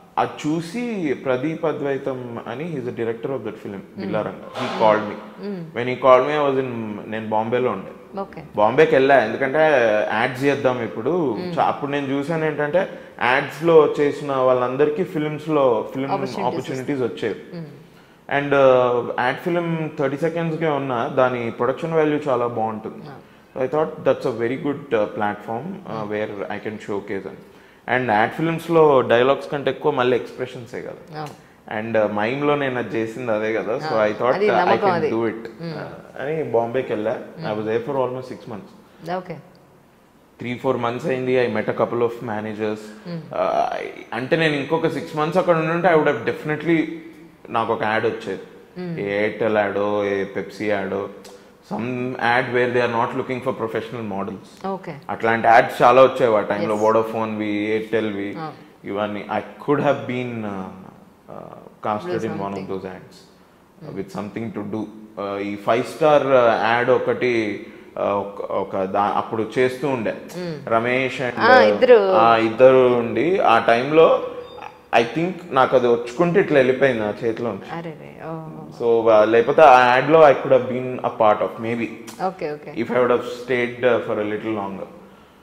అది చూసి ప్రదీప్ అద్వైతం అని he's the director of that film Billa Ranga he called me when he called me I was in నేను బాంబేలో ఉండే ఓకే బాంబేకి వెళ్ళా ఎందుకంటే యాడ్స్ చేద్దాం ఇప్పుడు చా- అప్పుడు నేను చూసాను ఏంటంటే యాడ్స్ లో చేసిన వాళ్ళందరికీ ఫిల్మ్స్ లో ఫిల్మ్ ఆపర్చునిటీస్ వచ్చేవి అండ్ యాడ్ ఫిల్మ్ థర్టీ సెకండ్స్కే ఉన్న దాని ప్రొడక్షన్ వాల్యూ చాలా బాగుంటుంది I thought that's a very good platform where I can showcase అని అండ్ యాడ్ ఫిల్మ్స్లో డైలాగ్స్ కంటే ఎక్కువ మళ్ళీ ఎక్స్ప్రెషన్సే కదా అవును. అండ్ మైమ్ లో నేను అది చేసింది అదే కదా సో ఐ థాట్ అది ఐ నమ్మకం కెన్ అది. డూ ఇట్ అని బాంబేకి వెళ్ళా I was a for almost six months okay three four months అయింది I met a couple of managers అంటే నేను ఇంకొక సిక్స్ మంత్స్ అక్కడ ఉంటే ఐ వుడ్ హెవ్ డెఫినెట్లీ నాకు ఒక యాడ్ వచ్చేది ఏ ఎయిర్టెల్ యాడో ఏ పెప్సీ యాడో some ad where they are not looking for professional models okay అట్లాంటి యాడ్స్ చాలా వచ్చాయి ఆ టైంలో వోడాఫోన్ వి ఎయిర్టెల్ వి ఇవన్నీ I could have been casted in one of those ads with something to do ఈ ఫైవ్ స్టార్ యాడ్ ఒకటి uh, ఒక- ఒక దా అప్పుడు చేస్తూ ఉండే రమేష్ అండ్ ఆ, ఇద్దరు. ఇద్దరు ఉండి ఆ టైంలో ఐ థింక్ నాకు అది వచ్చుకుంటే ఇట్లా వెళ్ళిపోయింది నా చేతిలో అరే రే ఓ సో లేకపోతే ఆ యాడ్ లో I could have been a part of maybe okay okay if I would have stayed for a little longer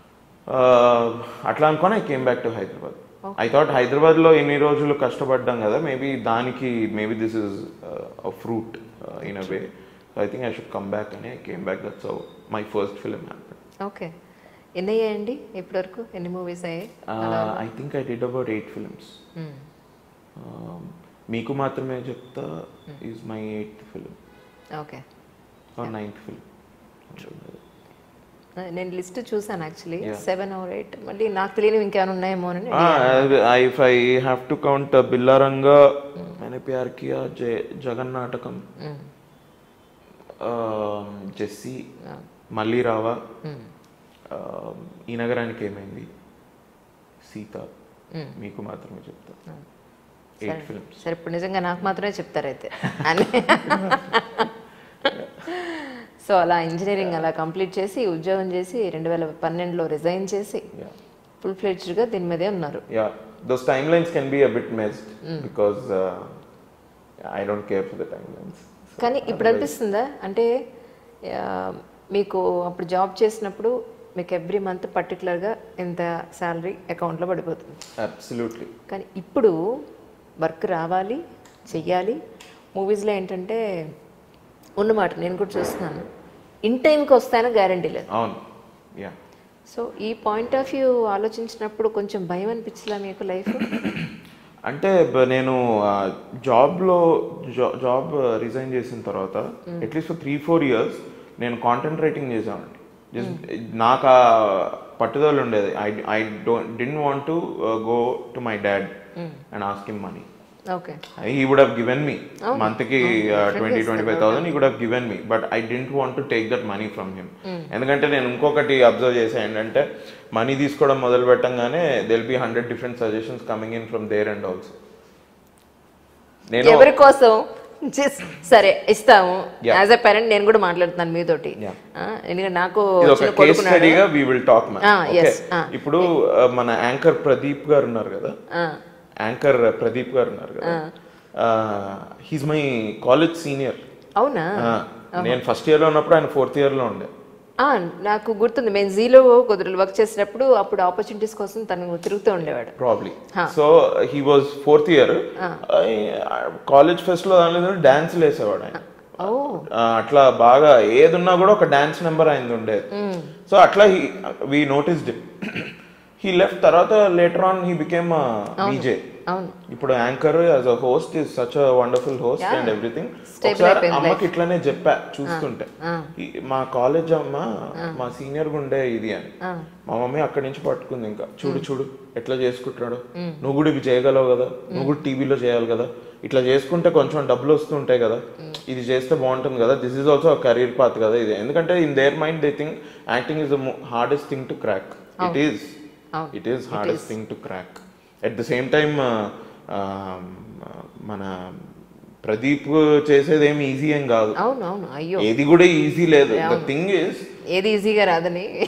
అట్లా అనుకొని I came back to Hyderabad I thought Hyderabad లో ఎన్ని రోజులు కష్టపడ్డాం కదా మేబీ దానికి maybe this is a fruit in a way I think I should come back అని I came back that's my first film happen okay ఎన్ని అయ్యాయండి ఇప్పటివరకు ఎన్ని మూవీస్ అయ్యాయి I think I did about eight films మీకు మాత్రమే చెప్తా is my eighth film okay or ninth film నేను లిస్ట్ చూసాను actually Yeah. Seven or eight మళ్ళీ నాకు తెలియనివి ఇంకేమైనా ఉన్నాయేమో అని if I have to count Billa Ranga Maine Pyar किया जय జగన్ నాటకం జెస్సీ మళ్ళీ రావా ఈ నగరానికి ఏమైంది సీత మీకు మాత్రమే చెప్తా ఎయిట్ ఫిల్మ్స్ సరే ఇప్పుడు నిజంగా నాకు మాత్రమే చెప్తారైతే అని సో అలా ఇంజనీరింగ్ అలా కంప్లీట్ చేసి ఉద్యోగం చేసి రెండు వేల పన్నెండులో రిజైన్ చేసి ఫుల్ ఫ్లెడ్జ్డ్గా దీని మీదే ఉన్నారు yeah those time lines can be a bit messed because I don't care for the time lines కానీ ఇప్పుడు అనిపిస్తుందా అంటే ఆ, మీకు అప్పుడు జాబ్ చేసినప్పుడు మీకు ఎవ్రీ మంత్ పర్టికులర్గా ఇంత శాలరీ అకౌంట్లో పడిపోతుంది అబ్సల్యూట్లీ కానీ ఇప్పుడు వర్క్ రావాలి చెయ్యాలి మూవీస్లో ఏంటంటే ఉన్నమాట నేను కూడా చూస్తున్నాను ఇన్ టైంకి వస్తానో గ్యారంటీ లేదు అవును యా సో ఈ పాయింట్ ఆఫ్ వ్యూ ఆలోచించినప్పుడు కొంచెం భయం అనిపించలా మీకు లైఫ్ అంటే బ- నేను జాబ్లో జాబ్ రిజైన్ చేసిన తర్వాత అట్లీస్ట్ త్రీ ఫోర్ ఇయర్స్ నేను కాంటెంట్ రైటింగ్ చేసామండి జస్ట్ నాకు ఆ పట్టుదల ఉండేది I I don't didn't want to go to my dad and ask him money okay he would have given me month ki uh, 20 25000 he could have given me but i didn't want to take that money from him ఎందుకంటే నేను ఇంకొకటి observe చేసా ఏంటంటే money తీసుకోవడం మొదలు పెట్టంగానే there'll be hundred different suggestions coming in from there and also నేను ఎవరి కోసం just సరే ఇస్తాము Yeah. యాజ్ ఎ పేరెంట్ నేను కూడా మాట్లాడుతున్నాను మీతోటి Yeah. ఆ, ఎందుకంటే నాకు ఇది ఒక చిన్న కేస్ కొడుకున్నాడు స్టడీగా we will talk Ah, yes. Ah. ఇప్పుడు uh, మన యాంకర్ ప్రదీప్ గారు ఉన్నారు కదా ఆ, యాంకర్ ప్రదీప్ గారు ఉన్నారు కదా హీస్ మై కాలేజ్ సీనియర్ అవునా నేను ఫస్ట్ ఇయర్ లో ఉన్నప్పుడు ఆయన ఫోర్త్ ఇయర్ లో ఉండే ఆ, నాకు గుర్తుంది మేము జీలో కొద్దిగా వర్క్ చేసినప్పుడు అప్పుడు ఆపర్చునిటీస్ కోసం తను తిరుగుతూ ఉండేవాడు probably so he was fourth year college fest లో దానిలో డాన్స్ వేసేవాడు ఆయన ఓ ఆ, అట్లా బాగా ఏదున్నా కూడా ఒక డాన్స్ నెంబర్ అయింది ఉండేది సో అట్లా వి నోటీస్డ్ హీ లెఫ్ట్ తర్వాత later on he became VJ అవును ఇప్పుడు anchor as a host is such a wonderful host and everything Stable ఒకసారి అయిపోయింది అమ్మకి ఇట్లానే చెప్పా చూస్తుంటే ఈ- మా కాలేజ్ అమ్మ మా సీనియర్ గుండే ఇది అని మా మమ్మీ అక్కడి నుంచి పట్టుకుంది ఇంకా చూడు చూడు ఎట్లా చేసుకుంటున్నాడు నువ్వు కూడా ఇవి చేయగలవు కదా నువ్వు కూడా టీవీలో చేయాలి కదా ఇట్లా చేసుకుంటే కొంచెం డబ్బులు వస్తూ ఉంటాయి కదా ఇది చేస్తే బాగుంటుంది కదా this is also career path కదా ఇది ఎందుకంటే in their mind they think acting is the hardest thing to crack it is అవును. It is hardest thing to crack at the same time మన ప్రదీప్ చేసేది ఏమి ఈజీ ఏం కాదు అవును అవును అయ్యో ఏది కూడా ఈజీ లేదు ద థింగ్ ఇస్ ఏది ఈజీగా రాదని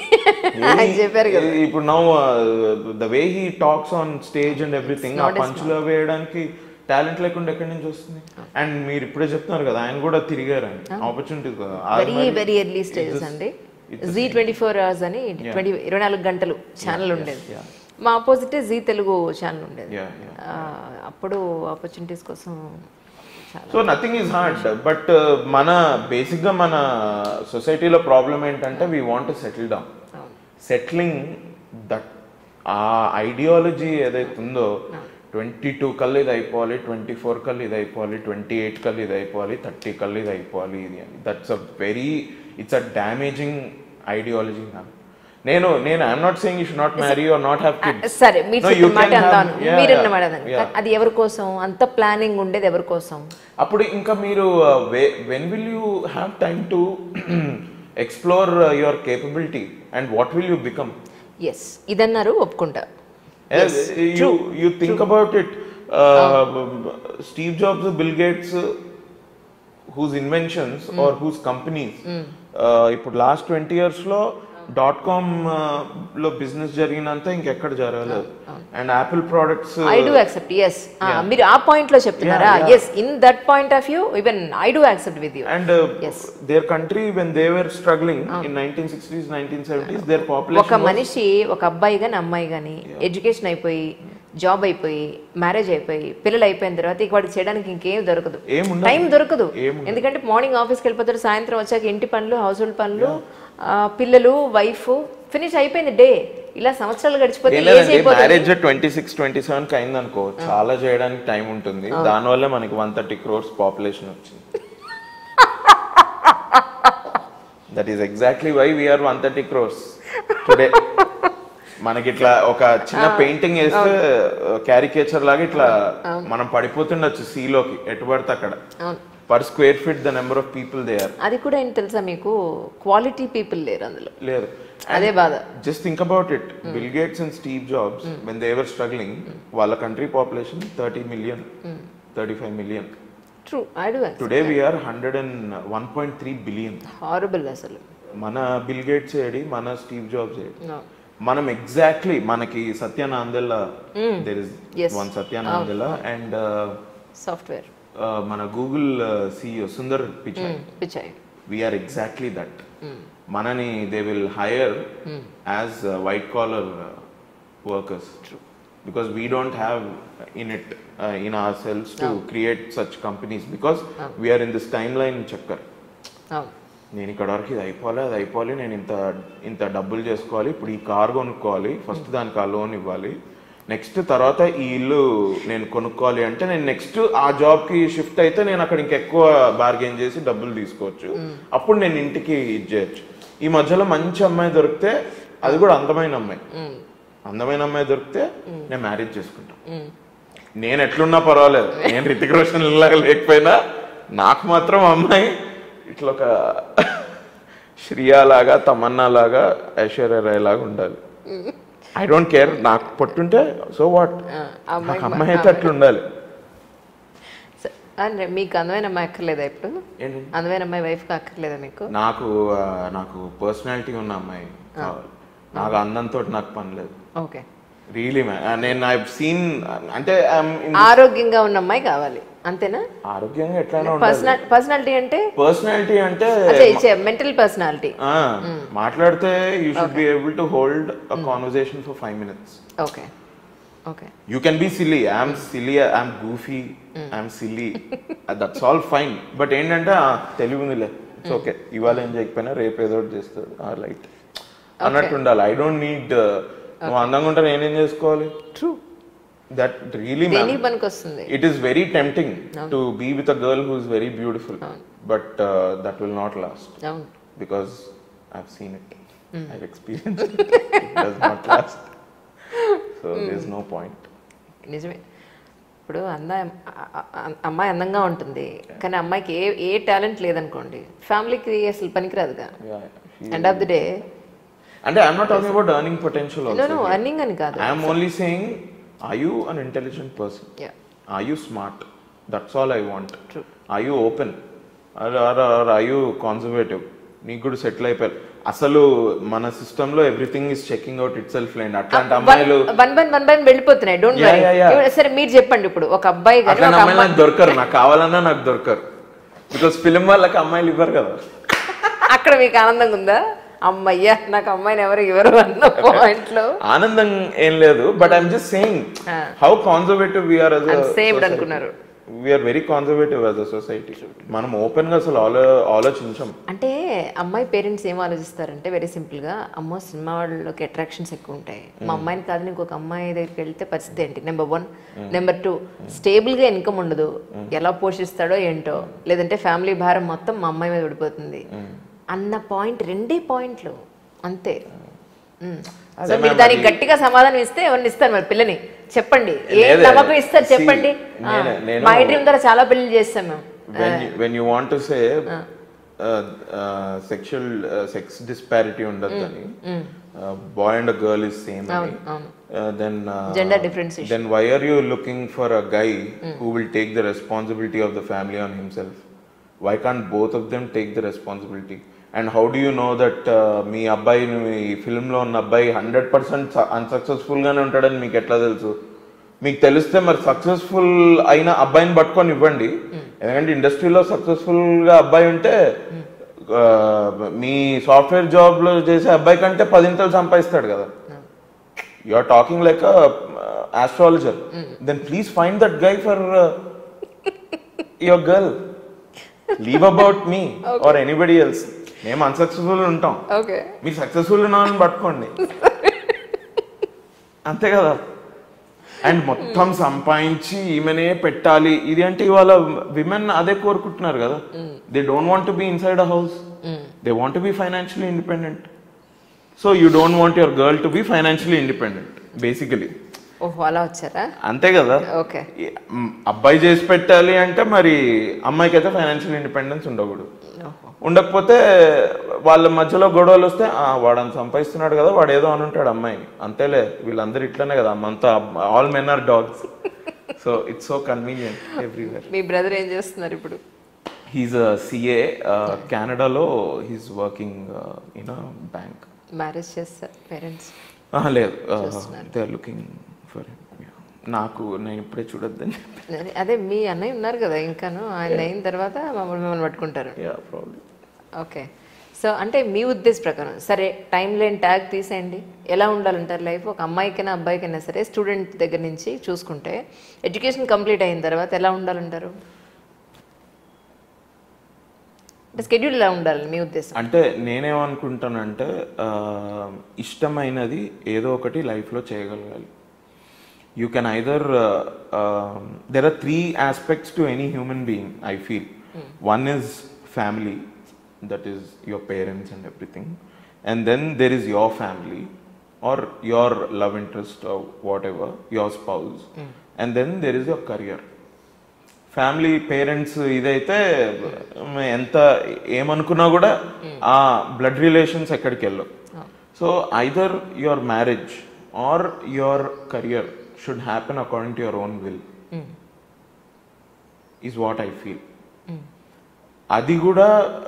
ఆయన చెప్పారు కదా ఇప్పుడు now the way he talks on stage and everything ఆ పంచులో వేయడానికి టాలెంట్ లేకుండా ఎక్కడి నుంచి వస్తుంది అండ్ మీరు ఇప్పుడే చెప్తున్నారు కదా ఆయన కూడా తిరిగారు opportunity very very early stages అండి జీ ట్వంటీ ఫోర్ అవర్స్ అని ట్వంటీ ఇరవై నాలుగు గంటలు ఛానల్ ఉండేది yeah. మా ఆపోజిట్ జీ తెలుగు ఛానల్ ఉండేది Yeah, yeah. ఆ, అప్పుడు ఆపర్చునిటీస్ కోసం చాలా so nothing is hard but మన బేసిక్ గా మన సొసైటీలో ప్రాబ్లం ఏంటంటే we want settle down settling that ఆ ఐడియాలజీ ఏదైతే ఉందో ట్వంటీ టూ కల్లు ఇది అయిపోవాలి ట్వంటీ ఫోర్ కల్లు ఇది అయిపోవాలి ట్వంటీ ఎయిట్ కల్లు ఇది అయిపోవాలి థర్టీ కల్లు ఇది అయిపోవాలి ఇది అని that's a very it's a damaging ideology నాకు నేను నేను I'm not saying you should not marry or not have kids సరే మీరు No, చెప్పిన you మాట can have- అందాను yeah, మీరు yeah, అన్న మాట అందాను. yeah. అది ఎవరి కోసం అంత ప్లానింగ్ ఉండేది ఎవరి కోసం అప్పుడు ఇంకా మీరు when will you have time to explore your capability and what will you become yes ఇదన్నారు ఒప్పుకుంటా you you think about it Steve Jobs Bill Gates whose inventions are whose companies ఇప్పుడు లాస్ట్ ట్వంటీ ఇయర్స్ లో dot com లో business జరిగినంత ఇంకెక్కడ జరగలేదు and Apple products I do accept yes మీరు ఆ పాయింట్ లో చెప్తున్నారా Yeah, yeah. Yes in that point of view even I do accept with you and their country when they were struggling in nineteen sixties nineteen seventies their ఒక population మనిషి ఒక అబ్బాయి కానీ అమ్మాయి కానీ ఎడ్యుకేషన్ అయిపోయి జాబ్ అయిపోయి మ్యారేజ్ అయిపోయి పిల్లలు అయిపోయిన తర్వాత ఇక వాడికి చేయడానికి ఇంకేం దొరకదు ఏముండదు. టైం దొరకదు ఏముండదు. ఎందుకంటే మార్నింగ్ ఆఫీస్కి వెళ్ళిపోతారు సాయంత్రం వచ్చాక ఇంటి పనులు హౌస్ హోల్డ్ పనులు ఆ, పిల్లలు వైఫ్ ఫినిష్ అయిపోయింది డే ఇలా సంవత్సరాలు గడిచిపోతే ఏజ్ అయిపోతుంది marriage twenty six twenty seven కి అయింది అనుకో చాలా చేయడానికి టైం ఉంటుంది దానివల్ల మనకి వన్ థర్టీ క్రోర్స్ పాపులేషన్ వచ్చింది that is exactly why we're one thirty crores today మనకి ఇట్లా ఒక చిన్న పెయింటింగ్ వేస్తే క్యారికేచర్ లాగా ఇట్లా మనం పడిపోతుండొచ్చు సీలోకి ఎటు పడితే అక్కడ అవును per square feet the number of people they are అది కూడా ఏంటి తెలుసా మీకు క్వాలిటీ పీపుల్ లేరు అందులో లేదు అదే బాధ just think about it Bill Gates and Steve Jobs when they were struggling వాళ్ళ country population thirty million thirty five million true I do today we're hundred and one point three billion horrible అసలు మన Bill Gates ఏడి మన Steve Jobs ఏడి No. మనం exactly మనకి Satya Nadella there is Yes. One Satya Nadella and software మన Google CEO Sundar Pichai Pichai we're exactly that మనని they will hire as white collar workers because we don't have in it in our cells to create such companies because we're in this time line చక్కర్ అవును నేను ఇక్కడ వరకు ఇది అయిపోవాలి అది అయిపోవాలి నేను ఇంత ఇంత డబ్బులు చేసుకోవాలి ఇప్పుడు ఈ కార్ కొనుక్కోవాలి ఫస్ట్ దానికి ఆ లోన్ ఇవ్వాలి నెక్స్ట్ తర్వాత ఈ ఇల్లు నేను కొనుక్కోవాలి అంటే నేను నెక్స్ట్ ఆ జాబ్ కి షిఫ్ట్ అయితే నేను అక్కడ ఇంకెక్కువ బార్గెన్ చేసి డబ్బులు తీసుకోవచ్చు అప్పుడు నేను ఇంటికి ఇది చేయొచ్చు ఈ మధ్యలో మంచి అమ్మాయి దొరికితే అది కూడా అందమైన అమ్మాయి అందమైన అమ్మాయి దొరికితే నేను మ్యారేజ్ చేసుకుంటాను నేను ఎట్లున్నా పర్వాలేదు నేను రితిక్ రోషన్ లాగా లేకపోయినా నాకు మాత్రం అమ్మాయి ఇట్లా ఒక శ్రియా లాగా తమన్నా లాగా ఐశ్వర్య రాయ్ లాగా ఉండాలి ఐ డోంట్ కేర్ నాకు పట్టుంటే సో వాట్ ఆ, అమ్మాయి నాకు అమ్మాయి అయితే అట్లా ఉండాలి స- అంటే మీకు అందమైన అమ్మాయి అక్కర్లేదా ఇప్పుడు ఏంటి అందమైన అమ్మాయి వైఫ్ అక్కర్లేదా మీకు నాకు ఆ, నాకు పర్సనాలిటీ ఉన్న అమ్మాయి కావాలి నాకు అందంతో నాకు పని లేదు ఓకే రియలీ నేను ఐ సీన్ అంటే I'm in- ఆరోగ్యంగా ఉన్న అమ్మాయి కావాలి అంతేనా ఆరోగ్యంగా ఎట్లయినా ఉండాలి పర్సనల్ పర్సనాలిటీ అంటే పర్సనాలిటీ అంటే అదే మెంటల్ పర్సనాలిటీ ఆ, మాట్లాడితే you should be able to hold a conversation for five minutes okay okay you can be silly I'm silly I'm goofy I'm silly that's all fine but ఏంటంటే ఆ, తెలివి ఉందిలే it's okay ఇవాళ ఏం చేయకపోయినా రేపు ఏదో ఒకటి చేస్తాడు ఆ లైట్ అన్నట్టు ఉండాలి ఐ డోంట్ నీడ్ నువ్వు అందంగా ఉంటే నేనేం చేసుకోవాలి ట్రూ దట్ రియలీ దేనికి పనికి వస్తుంది it is very tempting to be with a girl who is very beautiful but uh, that will not last అవును because i've seen it i've experienced it it does not last so there's no point నిజమే ఇప్పుడు అంద అ- అ- అమ్మాయి అందంగా ఉంటుంది కానీ అమ్మాయికి ఏ ఏ talent లేదనుకోండి ఫ్యామిలీకి అసలు పనికిరాదుగా yeah she- end of the day and i'm not talking about earning potential no also no earning అని కాదు i'm only saying are you an intelligent person Yeah. are you smart that's all i want True. are you open or, or, or are you conservative నీకు కూడా settle అయిపోయారు అసలు మన system లో everything is checking out itself లేండి అట్లాంటి అమ్మాయిలు one by one by వెళ్ళిపోతున్నాయి don't Yeah, yeah, yeah. Worry సరే మీరు చెప్పండి ఇప్పుడు ఒక అబ్బాయి గాని అట్లాంటి ఒక అమ్మాయిలు నాకు దొరకరు నాకు కావాలన్నా నాకు దొరకరు బికాస్ ఫిలిం వాళ్ళకి అమ్మాయిలు ఇవ్వరు కదా అక్కడ మీకు ఆనందంగా ఉందా అమ్మయ్యా నాకు అమ్మాయిని ఎవరు ఇవ్వరు అన్న పాయింట్ లో ఆనందం ఏం లేదు but I'm just saying how conservative we're saved అనుకున్నారు. We're very conservative as a society మనం ఓపెన్ గా అసలు ఆలో ఆలోచించం అంటే అమ్మాయి పేరెంట్స్ ఏం ఆలోచిస్తారంటే వెరీ సింపుల్ గా అమ్మో సినిమా వాళ్ళకి అట్రాక్షన్స్ ఎక్కువ ఉంటాయి మా అమ్మాయిని కాదు ఇంకొక అమ్మాయి దగ్గరికి వెళ్తే పరిస్థితి ఏంటి number one number two stable గా ఇన్కమ్ ఉండదు ఎలా పోషిస్తాడో ఏంటో లేదంటే ఫ్యామిలీ భారం మొత్తం మా అమ్మాయి మీద పడిపోతుంది అన్న పాయింట్ రెండే పాయింట్లు అంతే మ్మ్. సో మీరు దానికి గట్టిగా సమాధానం ఇస్తే ఎవరిని ఇస్తారు మరి పిల్లని చెప్పండి ఏ లేదే. నమ్మకం ఇస్తారు See, చెప్పండి ఆ, నేనే- నేను- మా డ్రీమ్ ద్వారా చాలా పెళ్లి చేస్తాం మేము when you, when you want to say uh, uh, sexual uh, sex disparity ఉండద్దని uh, boy and a girl is same అని అవును. uh, then uh, Gender differentiation. then why are you looking for a guy who will take the responsibility of the family on himself why can't both of them take the responsibility and how do you know that uh, మీ అబ్బాయి మీ ఫిల్మ్లో ఉన్న అబ్బాయి hundred percent అన్సక్సెస్ఫుల్గానే ఉంటాడని మీకు ఎట్లా తెలుసు మీకు తెలిస్తే మరి సక్సెస్ఫుల్ అయిన అబ్బాయిని పట్టుకొని ఇవ్వండి ఎందుకంటే ఇండస్ట్రీలో సక్సెస్ఫుల్గా అబ్బాయి ఉంటే ఆ, మీ సాఫ్ట్వేర్ జాబ్లో చేసే అబ్బాయి కంటే పదింతలు సంపాదిస్తాడు కదా you are talking like astrologer then please find that guy for your girl leave about me or anybody else మేము అన్సక్సెస్ఫుల్ ఉంటాం ఓకే మీరు సక్సెస్ఫుల్ ఉన్నామని పట్టుకోండి అంతే కదా అండ్ మొత్తం సంపాదించి ఈమెనే పెట్టాలి ఇది అంటే ఇవాళ విమెన్ అదే కోరుకుంటున్నారు కదా they don't want be inside a house they want be financially independent so you don't want your girl to be financially independent basically ఓహో అలా వచ్చారా అంతే కదా ఓకే ఈ- మ్, అబ్బాయి చేసి పెట్టాలి అంటే మరి అమ్మాయికి అయితే ఫైనాన్షియల్ ఇండిపెండెన్స్ ఉండకూడదు ఓహో ఉండకపోతే వాళ్ళ మధ్యలో గొడవలు వస్తే "ఆ, వాడు అంత సంపాదిస్తున్నాడు కదా వాడు ఏదో అని ఉంటాడు అమ్మాయిని అంతేలే వీళ్ళందరూ ఇట్లనే కదా అమ్మంతా all men are dogs so it's so convenient everywhere మీ బ్రదర్ ఏం చేస్తున్నారు ఇప్పుడు హీస్ సిఏ కెనడాలో he's working in bank marriage చేస్తారు పేరెంట్స్ లేదు దే ఆర్ లుకింగ్ ఫర్ నాకు నేను ఇప్పుడే చూడొద్దని అదే మీ అన్నయ్య ఉన్నారు కదా ఇంకాను ఆయన అయిన తర్వాత మమ్మల్ని మిమ్మల్ని పట్టుకుంటారు యా ప్రాబ్లమ్ ఓకే సో అంటే మీ ఉద్దేశ ప్రకారం సరే టైం లేని ట్యాగ్ తీసేయండి ఎలా ఉండాలంటారు లైఫ్ ఒక అమ్మాయికైనా అబ్బాయికైనా సరే స్టూడెంట్ దగ్గర నుంచి చూసుకుంటే ఎడ్యుకేషన్ కంప్లీట్ అయిన తర్వాత ఎలా ఉండాలంటారు అంటే స్కెడ్యూల్ ఎలా ఉండాలి మీ ఉద్దేశం అంటే నేనేమనుకుంటానంటే ఆ, ఇష్టమైనది ఏదో ఒకటి లైఫ్లో చేయగలగాలి you can either there are three aspects to any human being I feel one is family that is your parents and everything and then there is your family or your love interest whatever your spouse and then there is your career family parents ఇదైతే మ్, ఎంత ఏమనుకున్నా కూడా ఆ blood relations ఎక్కడికి వెళ్ళవు so either your marriage or your career should happen according to your own will is what I feel అది కూడా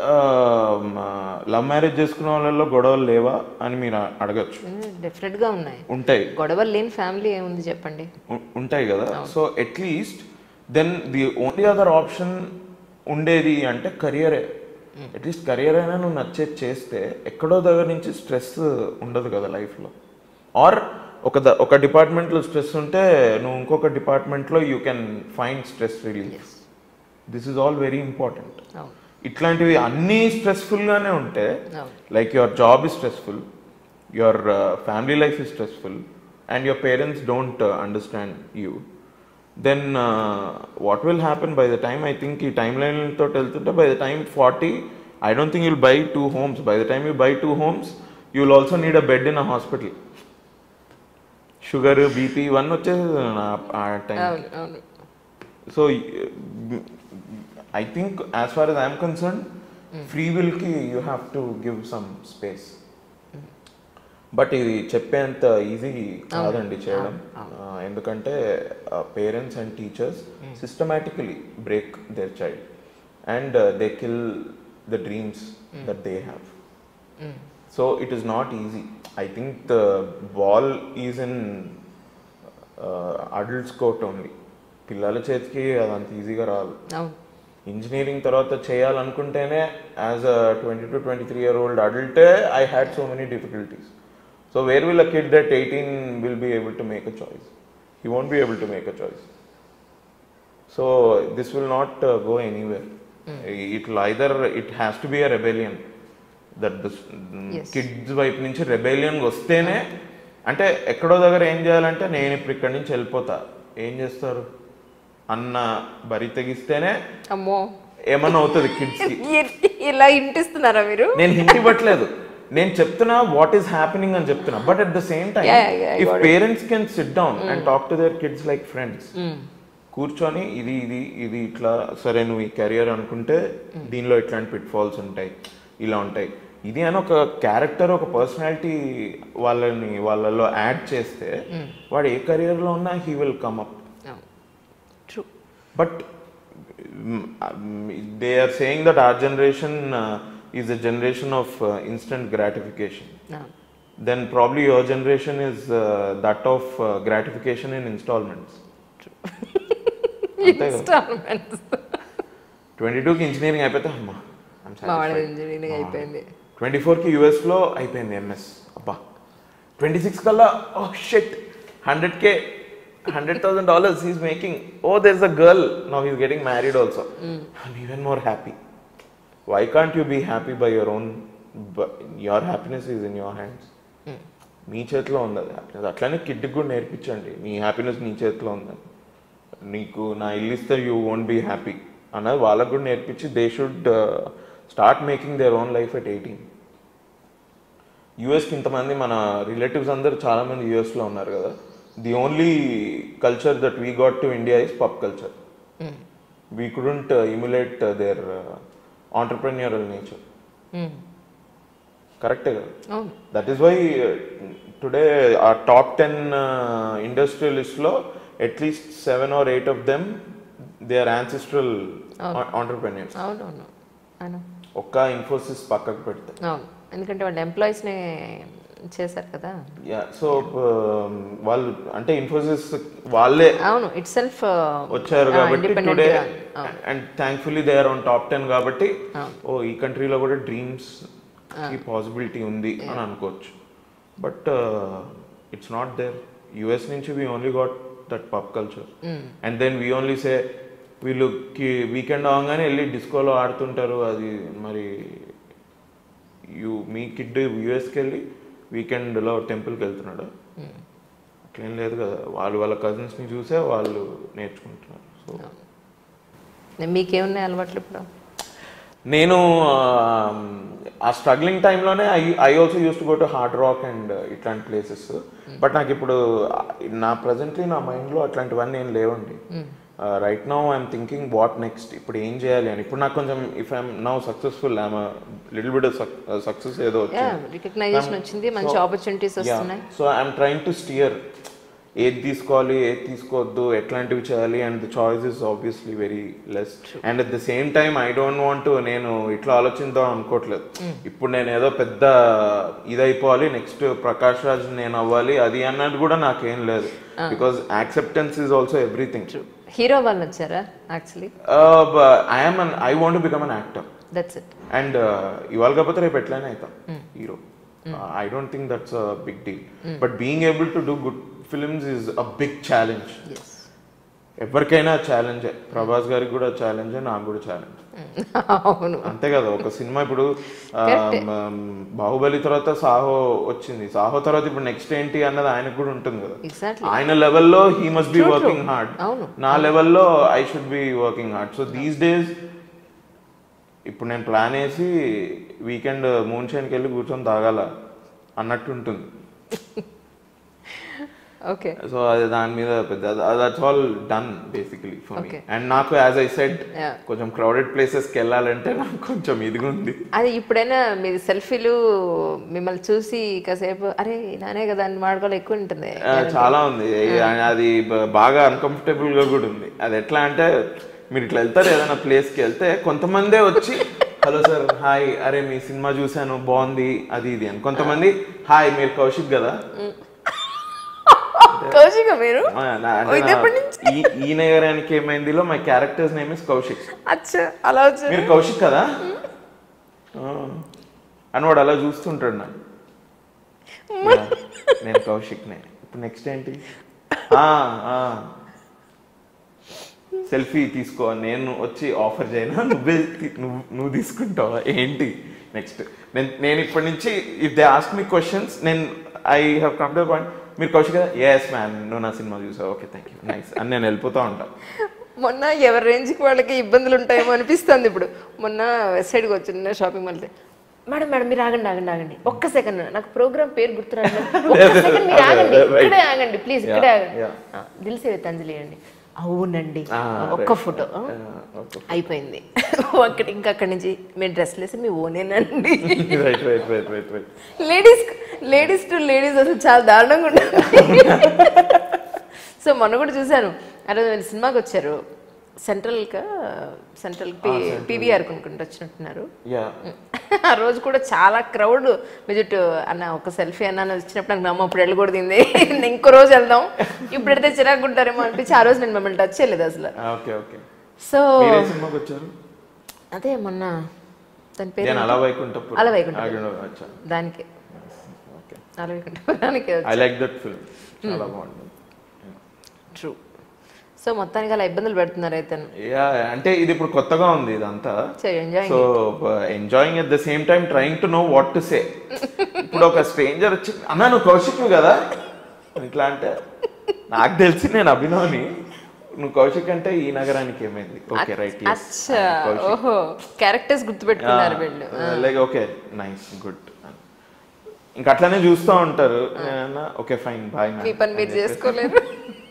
లవ్ మ్యారేజ్ చేసుకున్న వాళ్ళలో గొడవలు లేవా అని మీరు అడగచ్చు డెఫినెట్గా ఉన్నాయి ఉంటాయి గొడవలు లేని ఫ్యామిలీ ఏముంది చెప్పండి ఉ- ఉంటాయి కదా so at least then the only other option ఉండేది అంటే కెరియరే అట్లీస్ట్ కెరియర్ అయినా నువ్వు నచ్చేది చేస్తే ఎక్కడో దగ్గర నుంచి స్ట్రెస్ ఉండదు కదా లైఫ్లో ఆర్ ఒక ద- ఒక డిపార్ట్మెంట్లో స్ట్రెస్ ఉంటే నువ్వు ఇంకొక డిపార్ట్మెంట్లో you can find stress relief this is all very important అవును ఇట్లాంటివి అన్నీ స్ట్రెస్ఫుల్గానే ఉంటే అవును like your job is stressful your uh, family life is stressful and your parents don't uh, understand you then uh, what will happen by the time i think ఈ time లైన్తో వెళ్తుంటే by the time 40 i don't think you'll buy two homes by the time you buy two homes you'll also need a bed in a hospital sugar BP ఇవన్నీ వచ్చేసి ఆ time అవును అవును so I think as far as I'm concern free విల్కి you have to give some space but ఇది చెప్పేంత easy కాదండి చేయడం ఆ, ఎందుకంటే parents and teachers systematically break their child and they kill the dreams that they have so it is not easy I think the ball is in adults court only పిల్లల చేతికి అది అంత ఈజీగా రాదు అవును ఇంజనీరింగ్ తర్వాత చేయాలనుకుంటేనే as a twenty two twenty three year old అడల్టే I had so many difficulties so where will a kid that eighteen will be able to make a choice he won't be able to make a choice so this will not go anywhere it either it has to be a rebellion that Yes. Kids వైపు నుంచి rebellion వస్తేనే అంటే ఎక్కడో దగ్గర ఏం చేయాలంటే నేను ఇప్పుడు ఇక్కడి నుంచి వెళ్ళిపోతా ఏం చేస్తారు అన్న బరి తెగిస్తేనే అమ్మో ఏమన్నా అవుతుంది కిడ్స్ కి ఇ- ఇలా ఇంటిస్తున్నారా మీరు నేను హింట్ ఇవ్వట్లేదు నేను చెప్తున్నా వాట్ ఈస్ హ్యాపెనింగ్ అని చెప్తున్నా but at the same time Yeah, yeah, yeah, I if got it. Parents can sit down and talk to their kids like friends కూర్చొని ఇది ఇది ఇది ఇట్లా సరే నువ్వు ఈ కెరియర్ అనుకుంటే దీనిలో ఇట్లాంటి పిట్ ఫాల్స్ ఉంటాయి ఇలా ఉంటాయి ఇది అని ఒక క్యారెక్టర్ ఒక పర్సనాలిటీ వాళ్ళని వాళ్ళలో యాడ్ చేస్తే వాడు ఏ కెరియర్లో ఉన్నా he will come up true But mm, um, they are saying that our generation uh, is a generation of uh, instant gratification. Then probably your generation is uh, that of uh, gratification in installments. అంతే కదా instalments twenty టూకి engineering అయిపోతే అమ్మా మా వాడి engineering అయిపోయింది twenty ఫోర్కి యూఎస్లో అయిపోయింది ఎంఎస్ అబ్బా ట్వంటీ సిక్స్ కల్లా ఓ షెట్ hundred K hundred thousand dollars is making other is a girl now is getting married also I'm even more happy why can't you be happy by your own your happiness is in your hands మీ చేతిలో ఉంది అది happiness అట్లనే కిడ్కి కూడా నేర్పించండి నీ happiness నీ చేతిలో ఉందని నీకు నా ఇల్లు ఇస్తే యూ వోంట్ బీ హ్యాపీ అన్నది వాళ్ళకు కూడా నేర్పించి they should start making their own life at eighteen యూఎస్కి ఇంతమంది మన రిలేటివ్స్ అందరు చాలా మంది యూఎస్లో ఉన్నారు కదా the only culture that we got to India is pub culture we couldn't emulate their entrepreneurial nature కరెక్టే కదా అవును దట్ ఈస్ వై టుడే ఆ టాప్ టెన్ ఇండస్ట్రియలిస్ట్లో at least seven or eight of them they are ancestral entrepreneurs అవునవును అవును ఒక్క ఇన్ఫోసిస్ పక్కకు పెడితే అవును ఎందుకంటే వాళ్ళు ఎంప్లాయీస్ని చేశారు కదా యా సో వాళ్ళు అంటే ఇన్ఫోసిస్ వాళ్ళే అవును ఇట్ సెల్ఫ్ వచ్చారు కాబట్టి టుడే అవును and thankfully they are on top ten కాబట్టి అవును. ఓ ఈ కంట్రీలో కూడా డ్రీమ్స్ కి పాసిబిలిటీ ఉంది అని అనుకోవచ్చు but it's not there US నుంచి we only got that pub culture and then we only say వీళ్ళు వీకెండ్ అవగానే వెళ్ళి డిస్కోలో ఆడుతుంటారు అది మరి యూ మీ కిడ్ యూఎస్కి వెళ్ళి వీకెండ్లో టెంపుల్కి వెళ్తున్నాడు అట్లేం లేదు కదా వాళ్ళు వాళ్ళ కజిన్స్ని చూసే వాళ్ళు నేర్చుకుంటున్నారు సో మీకేమున్నాయి అలవాట్లు ఇప్పుడు నేను ఆ, ఆ స్ట్రగ్లింగ్ టైంలోనే I I also use to go to Hard Rock and ఇట్లాంటి ప్లేసెస్ బట్ నాకు ఇప్పుడు ఆ, నా ప్రజెంట్లీ నా మైండ్లో అట్లాంటివన్నీ ఏం లేవండి right now I'm thinking what next ఇప్పుడు ఏం చేయాలి అని ఇప్పుడు నాకు కొంచెం if I'm now successful I'm little bit success ఏదో వచ్చింది రికగ్నైజేషన్ వచ్చింది మంచి ఆపర్చునిటీస్ వస్తున్నాయి so I'm trying to steer ఏది తీసుకోవాలి ఏది తీసుకోవద్దు ఎట్లాంటివి చేయాలి and the choice is obviously very less and at the same time I don't want నేను ఇట్లా ఆలోచిద్దాం అనుకోవట్లేదు ఇప్పుడు నేను ఏదో పెద్ద ఇదైపోవాలి నెక్స్ట్ ప్రకాష్ రాజ్ నేను అవ్వాలి అది అన్నది కూడా నాకేం లేదు because acceptance is also everything hero వాళ్ళు వచ్చారా actually I'm I want become an actor that's it and ఇవాళ కాకపోతే రేపు ఎట్లయినా అవుతాం hero I don't think that's a big deal but being able to do good films is a big challenge yes ఎవరికైనా ఛాలెంజే ప్రభాస్ గారికి కూడా ఛాలెంజే నాకు కూడా ఛాలెంజ్ అవును అంతే కదా ఒక సినిమా ఇప్పుడు ఆ, మ- బాహుబలి తర్వాత సాహో వచ్చింది సాహో తర్వాత ఇప్పుడు నెక్స్ట్ ఏంటి అన్నది ఆయనకు కూడా ఉంటుంది కదా ఎగ్జాక్ట్లీ ఆయన లెవెల్లో he must be working hard అవును నా లెవెల్లో I should be working hard so these days ఇప్పుడు నేను ప్లాన్ వేసి వీకెండ్ మూన్ షైన్కి వెళ్ళి కూర్చొని తాగాల అన్నట్టు ఉంటుంది ఓకే సో అది దాని మీద పెద్ద that's all done basically for me Okay. And నాకు యాజ్ ఐ సెడ్ Yeah. కొంచెం క్రౌడెడ్ ప్లేసెస్కి వెళ్ళాలంటే నాకు కొంచెం ఇదిగా ఉంది అది ఇప్పుడైనా మీ సెల్ఫీలు మిమ్మల్ని చూసి కాసేపు అరే ఇలానే కదా అని మాడుకోవాలి ఎక్కువ ఉంటుంది ఆ, చాలా ఉంది అది బ- బాగా అన్కంఫర్టబుల్ గా కూడా ఉంది అది ఎట్లా అంటే మీరు ఇట్లా వెళ్తారు ఏదైనా ప్లేస్ కి వెళ్తే కొంతమందే వచ్చి హలో సార్ హాయ్ అరే మీ సినిమా చూశాను బాగుంది అది ఇది అని కొంతమంది హాయ్ మీరు కౌశిక్ కదా కౌశిక మీరు ఆ, నా- అంటే ఓ, ఇది నా- ఎప్పటి నుంచి? ఈ ఈ నగరానికి ఏమైందిలో my characters name is Kaushik అచ్చా అలా వచ్చా మీరు కౌశిక్ కదా ఆ. అని వాడు అలా చూస్తుంటాడు నన్ను Yeah, నేను కౌశిక్నే ఇప్పుడు నెక్స్ట్ ఏంటి సెల్ఫీ తీసుకో నేను వచ్చి ఆఫర్ చేయనా నువ్వే తీ- నువ్వు నువ్వు తీసుకుంటావా ఏంటి నెక్స్ట్ నేను నేను ఇప్పటి నుంచి if they ask me questions నేను I have come to point మీరు కౌశిక్ కదా ఎస్ మ్యామ్ నువ్వు నా సినిమా చూసావు ఓకే థ్యాంక్ యూ నైస్ అని నేను వెళ్ళిపోతా ఉంటాను మొన్న ఎవరి రేంజ్కి వాళ్ళకి ఇబ్బందులు ఉంటాయేమో అనిపిస్తుంది ఇప్పుడు మొన్న వెస్ట్ సైడ్కి వచ్చిన షాపింగ్ మాల్ మేడం మేడం మీరు ఆగండి ఆగండి ఆగండి ఒక్క సెకండ్ నాకు ప్రోగ్రామ్ పేరు గుర్తురాదు ఒక్క సెకండ్ మీరు ఆగండి Right. ఇక్కడే ఆగండి ప్లీజ్ ఇక్కడే Yeah, ఆగండి yeah. ఆ, దిల్సే విత్తంజలి అండి అవునండి Ah, ఒక్క right. Photo Ah, okay. అయిపోయింది అక్కడ ఇంకా అక్కడి నుంచి మీరు డ్రెస్ వేసి మీ ఓనేనండి right right right right right ladies ladies to ladies అసలు చాలా దారుణంగా ఉంటుంది సో మొన్న కూడా చూశాను ఆ రోజు మీరు సినిమాకి వచ్చారు సెంట్రల్ కా సెంట్రల్ పి పీవీఆర్ కొనుక్కుంటూ వచ్చినట్టున్నారు యా ఆ రోజు కూడా చాలా క్రౌడ్ విజిట్ అన్న ఒక సెల్ఫీ అన్న అని వచ్చినప్పుడు నాకు నమ్మ ఇప్పుడు వెళ్ళకూడదు ఇంకో రోజు వెళ్దాం ఇప్పుడు పెడితే చిరాకు ఉంటారేమో అనిపించి ఆ రోజు నేను మిమ్మల్ని టచ్ చేయలేదు అసలు ఓకే ఓకే సో మీరు ఏ సినిమాకి వచ్చారు అదే మొన్న దాని పేరు నేను అలా వైకుంఠపురం అలా వైకుంఠపురం. ఆగిన వచ్చాను దానికి ఓకే అలా దానికి ఐ లైక్ దట్ ఫిల్మ్ చాలా బాగుంటుంది ట్రూ సో మొత్తానికి అలా ఇబ్బందులు పెడుతున్నారు అయితే యా అంటే ఇది ఇప్పుడు కొత్తగా ఉంది ఇదంతా so enjoy so enjoying at the same time trying to know what to say ఇప్పుడు ఒక స్ట్రేంజర్ వచ్చి అన్నా నువ్వు కౌశిక్ కదా ఇట్లా అంటే నాకు తెలిసి నేను అభినవ్ని నువ్వు కౌశిక్ అంటే ఈ నగరానికి ఏమైంది ఓకే రైట్ అచ్చా ఓహో క్యారెక్టర్స్ గుర్తుపెట్టుకున్నారు వీళ్ళు లైక్ ఓకే నైస్ గుడ్ ఇంకా అట్లానే చూస్తూ ఉంటారు ఓకే ఫైన్ బాయ్ మీ పని మీరు చేసుకోలేరు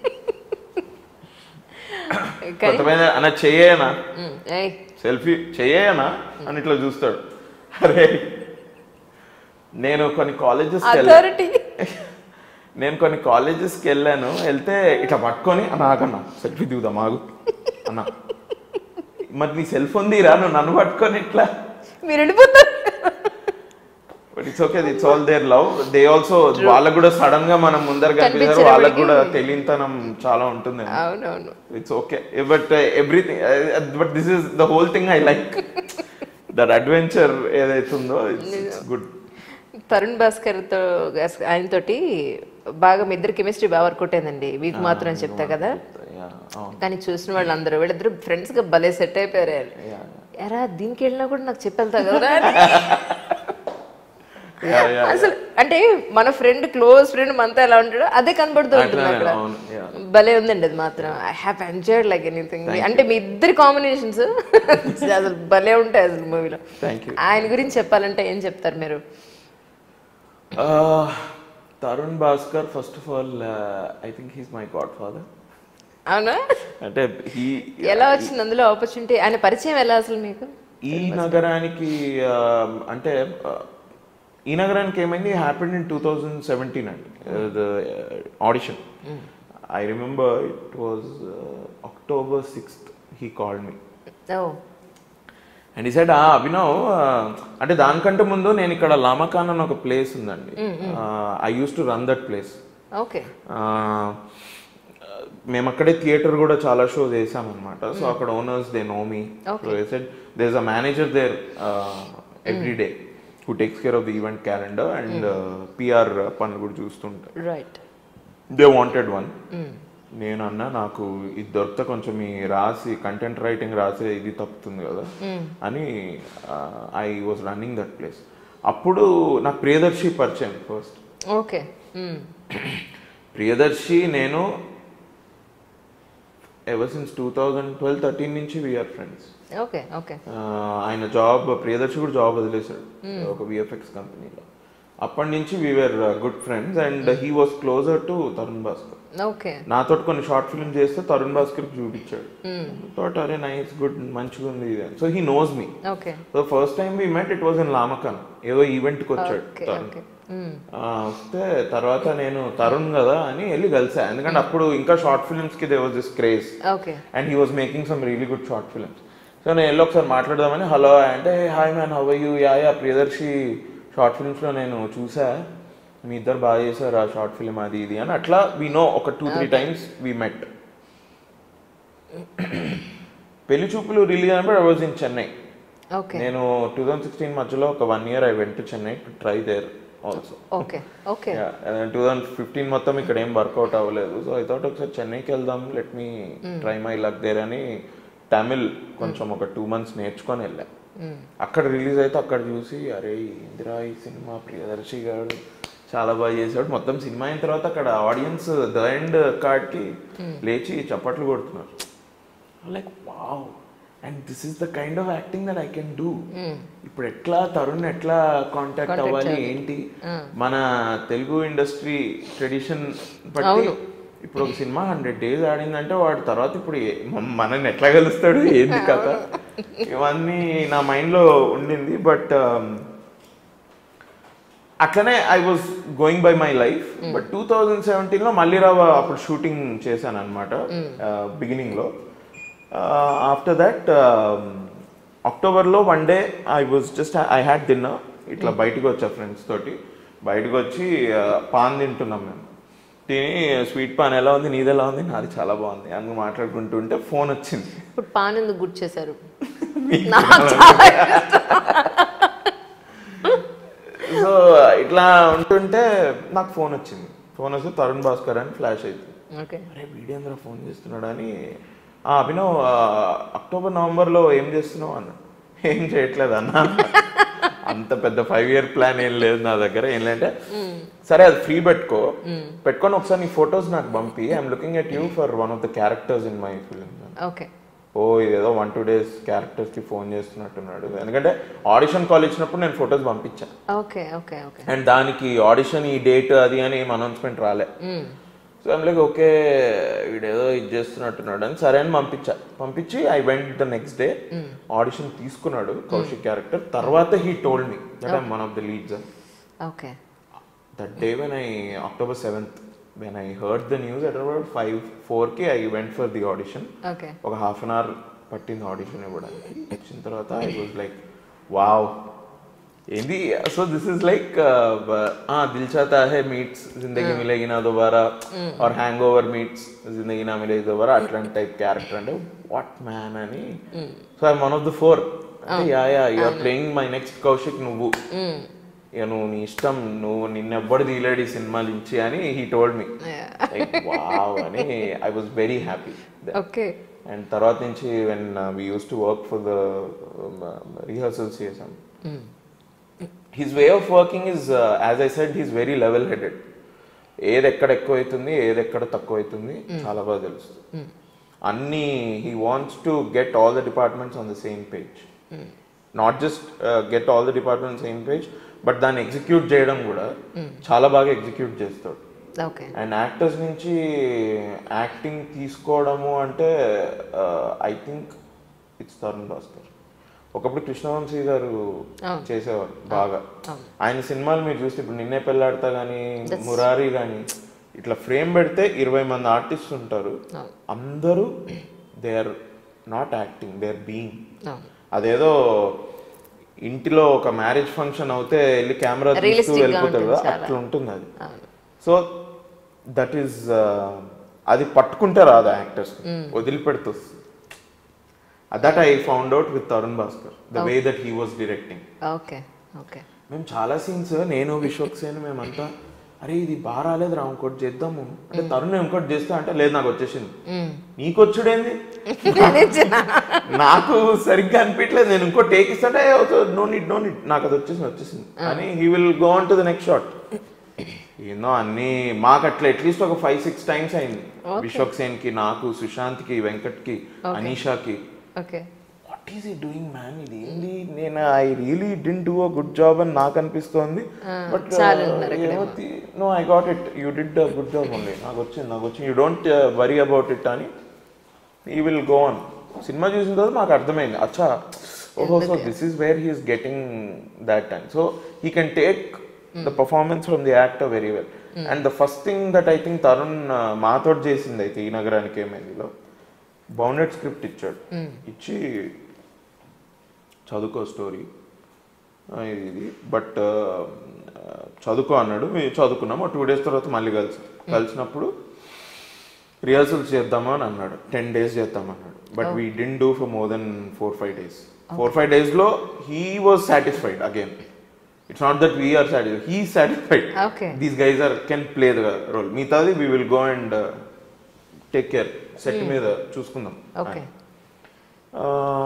కానీ కొంతమంది అన్న చెయ్యేనా ఉమ్, ఏయ్, సెల్ఫీ చెయ్యేనా అని ఇట్లా చూస్తాడు అరే నేను కొన్ని కాలేజెస్కి వెళ్ళాను అథారిటీ నేను కొన్ని కాలేజెస్కి వెళ్ళాను వెళ్తే ఇట్లా పట్టుకొని అన్న ఆగన్నా సెల్ఫీ దిగుదాం ఆగు అన్న మరి నీ సెల్ ఫోన్ తీరా నువ్వు నన్ను పట్టుకొని ఇట్లా మీరు వెళ్ళిపోతారు but it's okay it's all their love they also వాళ్ళకు కూడా సడన్ గా మనం ముందర కనిపిస్తారు కనిపించడం వాళ్ళకు కూడా వాళ్ళకి- తెలియతనం చాలా ఉంటుంది అవునవును it's okay but everything but this is the whole thing I like that adventure ఏదైతుందో ఇట్స్ గుడ్ తరుణ్ భాస్కర్ తో ఆయనతోటి బాగా మీ ఇద్దరు కెమిస్ట్రీ బాగా వర్కౌట్ అయిందండి వీక్ మాత్రం చెప్తా కదా అవును కానీ చూసిన వాళ్ళందరూ వీళ్ళిద్దరు ఫ్రెండ్స్ గా భలే సెట్ అయిపోయారు ఎరా దీనికి వెళ్ళినా కూడా నాకు చెప్పెళ్తా కదా Yeah, yeah, అసలు అంటే మన ఫ్రెండ్ క్లోజ్ ఫ్రెండ్ మనతో ఎలా ఉంటాడో అదే కనబడుతూ ఉంటుంది అట్లానే, అక్కడ అవును, yeah. భలే ఉందండి అది మాత్రం I have enjoyed like anything అంటే మీ ఇద్దరి కాంబినేషన్స్ అసలు భలే ఉంటాయి అసలు మూవీలో థ్యాంక్ యూ ఆయన గురించి చెప్పాలంటే ఏం చెప్తారు మీరు Tarun Bhaskar first of all I think he's my godfather అవునా అంటే హీ ఎలా వచ్చింది అందులో ఆపర్చునిటీ ఆయన పరిచయం ఎలా అసలు మీకు ఈ నగరానికి uh, అంటే uh, ఈ నగరానికి Emaindi happened in two thousand seventeen అండి the audition I remember it was October sixth he called me oh and ఈ సైడ్ అభినవ్ uh, అంటే దానికంటే ముందు నేను ఇక్కడ లామకాన్ అని ఒక ప్లేస్ ఉందండి I use to run that place okay మేము అక్కడే థియేటర్ కూడా చాలా షోస్ వేసామన్నమాట సో అక్కడ owners they know me so said there a manager there every day who takes care of the event calendar and PR పనులు కూడా చూస్తుంటారు right they wanted one నేను అన్నా నాకు ఇది దొరికితే కొంచెం ఈ రాసి కంటెంట్ రైటింగ్ రాసే ఇది తప్పుతుంది కదా అని I was running that place అప్పుడు నాకు ప్రియదర్శి పరిచయం ఫస్ట్ ఓకే ప్రియదర్శి నేను ever since two thousand twelve thirteen నుంచి వీఆర్ ఫ్రెండ్స్ ఓకే ఓకే ఆయన జాబ్ ప్రియదర్శి కూడా జాబ్ వదిలేశాడు ఒక విఎఫ్ఎక్స్ కంపెనీలో అప్పటి నుంచి we're good friends and he was closer to Tarun Bhaskar okay నాతో కొన్ని షార్ట్ ఫిల్మ్ చేస్తే తరుణ్ భాస్కర్ చూపించాడు థాట్ అరే నైస్ గుడ్ మంచిగా ఉంది so he knows me okay so first time we met it was in Lamakaan ఏదో ఈవెంట్కి వచ్చాడు ఓకే తరుణ్ ఓకే ఆ, వస్తే తర్వాత నేను తరుణ్ కదా అని వెళ్ళి కలిసా ఎందుకంటే అప్పుడు ఇంకా షార్ట్ ఫిల్మ్స్ కి they was this craze okay and he was making some really good short films so నేను వెళ్ళి ఒకసారి మాట్లాడదామని హలో అంటే hi man have you yeah yeah Priyadarshi short ఫిల్మ్స్లో నేను చూసా మీ ఇద్దరు బాగా చేశారు ఆ షార్ట్ ఫిల్మ్ అది ఇది అని అట్లా వి నో ఒక two three times we met Pelli Choopulu release అయినప్పుడు I was in Chennai okay నేను టూ థౌజండ్ సిక్స్టీన్ మధ్యలో ఒక one year I went to Chennai to try there also okay okay two thousand fifteen మొత్తం ఇక్కడ ఏం వర్కౌట్ అవ్వలేదు సో ఐ థాట్ ఒకసారి చెన్నైకి వెళ్దాం let me try my luck there అని తమిళ్ కొంచెం ఒక టూ మంత్స్ నేర్చుకొని వెళ్ళా అక్కడ రిలీజ్ అయితే అక్కడ చూసి అరే ఇందిరా ఈ సినిమా ప్రియదర్శి గారు చాలా బాగా చేశాడు మొత్తం సినిమా అయిన తర్వాత అక్కడ ఆడియన్స్ ద ఎండ్ కార్డ్కి లేచి చప్పట్లు కొడుతున్నారు like wow and this is the kind of acting that I can do ఇప్పుడు ఎట్లా తరుణ్ ఎట్లా కాంటాక్ట్ అవ్వాలి ఏంటి మన తెలుగు ఇండస్ట్రీ ట్రెడిషన్ బట్టి ఇప్పుడు ఒక సినిమా హండ్రెడ్ డేస్ ఆడిందంటే వాడు తర్వాత ఇప్పుడు ఏ- మ- మనల్ని ఎట్లా కలుస్తాడు ఏంది కథ ఇవన్నీ నా మైండ్ లో ఉండింది బట్ అట్లనే I was going by my life but two thousand seventeen లో మళ్ళీ రావ అప్పుడు షూటింగ్ చేశాను అనమాట బిగినింగ్ లో ఆఫ్టర్ దట్ అక్టోబర్లో one day I was just I had dinner ఇట్లా బయటకు వచ్చా ఫ్రెండ్స్ తోటి బయటకు వచ్చి uh, పాన్ తింటున్నాం మేము తిని స్వీట్ పాన్ ఎలా ఉంది నీది ఎలా ఉంది నాది చాలా బాగుంది అని మాట్లాడుకుంటుంటే ఫోన్ వచ్చింది ఇప్పుడు పాన్ ఎందుకు గుర్తు చేశారు నాకు చాలా సో ఇట్లా ఉంటుంటే నాకు ఫోన్ వచ్చింది ఫోన్ వస్తే తరుణ్ భాస్కర్ అని ఫ్లాష్ అవుతుంది ఓకే అరే వీడేంద్ర ఫోన్ చేస్తున్నాడు అని "ఆ, అభినవ్ ఆ, అక్టోబర్ నవంబర్లో ఏం చేస్తున్నావు అన్న ఏం చేయట్లేదు అన్న అంత పెద్ద ఫైవ్ ఇయర్ ప్లాన్ ఏం లేదు నా దగ్గర ఏంటంటే సరే అది ఫ్రీ పెట్టుకో పెట్టుకొని ఒకసారి నీ ఫొటోస్ నాకు పంపి I'm looking at you for one of the characters in my film okay oh ఇదేదో వన్ టూ డేస్ క్యారెక్టర్స్ కి ఫోన్ చేస్తున్నట్టున్నాడు ఎందుకంటే ఆడిషన్ కాల్ ఇచ్చినప్పుడు నేను ఫొటోస్ పంపించాను ఓకే ఓకే ఓకే అండ్ దానికి ఆడిషన్ ఈ డేట్ అది అని ఏం అనౌన్స్మెంట్ రాలే సో ఐమ్ లైక్ ఓకే వీడేదో ఇది చేస్తున్నట్టున్నాడు అని సరే అని పంపించా పంపించి I went the next day audition తీసుకున్నాడు కౌశిక్ క్యారెక్టర్ తర్వాత he told me that I'm one of the leads okay that day when I October seventh when I heard the news at about five ఫోర్కి I went for the audition okay ఒక half an hour పట్టింది ఆడిషన్ ఇవ్వడానికి వచ్చిన తర్వాత I was like wow ఏంది so this is like Dil Chahta Hai meets Zindagi Milegi నా దుబారా ఆర్ హ్యాంగ్ ఓవర్ మీట్స్ జిందగీ నా మిలేగి దుబారా అట్లాంటి టైప్ క్యారెక్టర్ అంటే వాట్ మ్యాన్ అని so I one of the four అంటే yeah yeah you are playing my next Kaushik నువ్వు ఇక నువ్వు నీ ఇష్టం నువ్వు నిన్నెవ్వడు తీయలేడు ఈ సినిమాలు ఇచ్చి అని he told me like wow అని I was very happy okay and తర్వాత నుంచి when we use to work for the rehearsals చేసాం his way of working is as I said he's very level headed ఏది ఎక్కడ ఎక్కువ అవుతుంది ఏది ఎక్కడ తక్కువ అవుతుంది చాలా బాగా తెలుస్తుంది అన్ని he wants to get all the departments on the same page not just get all the department same page but దాన్ని ఎగ్జిక్యూట్ చేయడం కూడా చాలా బాగా ఎగ్జిక్యూట్ చేస్తాడు ఓకే అండ్ యాక్టర్స్ నుంచి యాక్టింగ్ తీసుకోవడము అంటే I think it's Tarun Bhaskar ఒకప్పుడు కృష్ణవంశీ గారు చేసేవారు బాగా ఆయన సినిమాలు మీరు చూస్తే ఇప్పుడు నిన్నే పెళ్ళాడతా కానీ మురారి కానీ ఇట్లా ఫ్రేమ్ పెడితే ఇరవై మంది ఆర్టిస్ట్ ఉంటారు అందరూ they are not acting they are being అదేదో ఇంటిలో ఒక మ్యారేజ్ ఫంక్షన్ అవుతే వెళ్ళి కెమెరా తీస్తూ Realistic గా వెళ్ళిపోతారు ఉంటుంది కదా అట్లా ఉంటుంది అది సో దట్ ఈస్ అది పట్టుకుంటే రాదు యాక్టర్స్ వదిలిపెడుతూ that I found out with Tarun Bhaskar the way that he was directing okay okay మేము చాలా సీన్స్ నేను విశ్వక్ సేన్ మేమంతా అరే ఇది బాగా రాలేదు రా ఇంకోటి చేద్దాము అంటే తరుణ్ ఇంకోటి చేస్తా అంటే లేదు నాకు వచ్చేసింది నీకు వచ్చుడేంది నాకు సరిగ్గా అనిపించలేదు నేను ఇంకో టేక్ ఇస్తాంటే నో నీట్ నో నీట్ నాకు అది వచ్చేసింది వచ్చేసింది అని he will go on to the next shot ఏందో అన్ని మాకు అట్లా అట్లీస్ట్ ఒక ఫైవ్ సిక్స్ టైమ్స్ అయింది విశ్వక్ సేన్ కి నాకు సుశాంత్ కి వెంకట్ కి అనీషాకి okay what is he doing man ఇది ఏంది నేను I really didn't do a good job అని నాకు అనిపిస్తోంది బట్ చాలు అంటున్నారు no I got it you did a good job only నాకు వచ్చింది నాకు వచ్చింది you don't worry about it అని he will go on cinema చూసిన తర్వాత నాకు అర్థమైంది అచ్చా ఓహో so this is where he's getting that time so he can take the performance from the actor very well and the first thing that I think Tarun మాతో చేసింది అయితే ఈ నగరానికి ఏమైందిలో బౌండెడ్ స్క్రిప్ట్ ఇచ్చాడు ఇచ్చి చదువుకో స్టోరీ ఇది బట్ చదువుకో అన్నాడు మేము చదువుకున్నాము టూ డేస్ తర్వాత మళ్ళీ కలిసి కలిసినప్పుడు రిహర్సల్స్ చేద్దామా అని అన్నాడు టెన్ డేస్ చేద్దామన్నాడు but we didn't do for more than four five days four five డేస్లో he was satisfied again it's not that we're satisfied he satisfied Okay. These guys are can play the role మిగతాది we will go and take care set మీద చూసుకుందాం okay ఆ,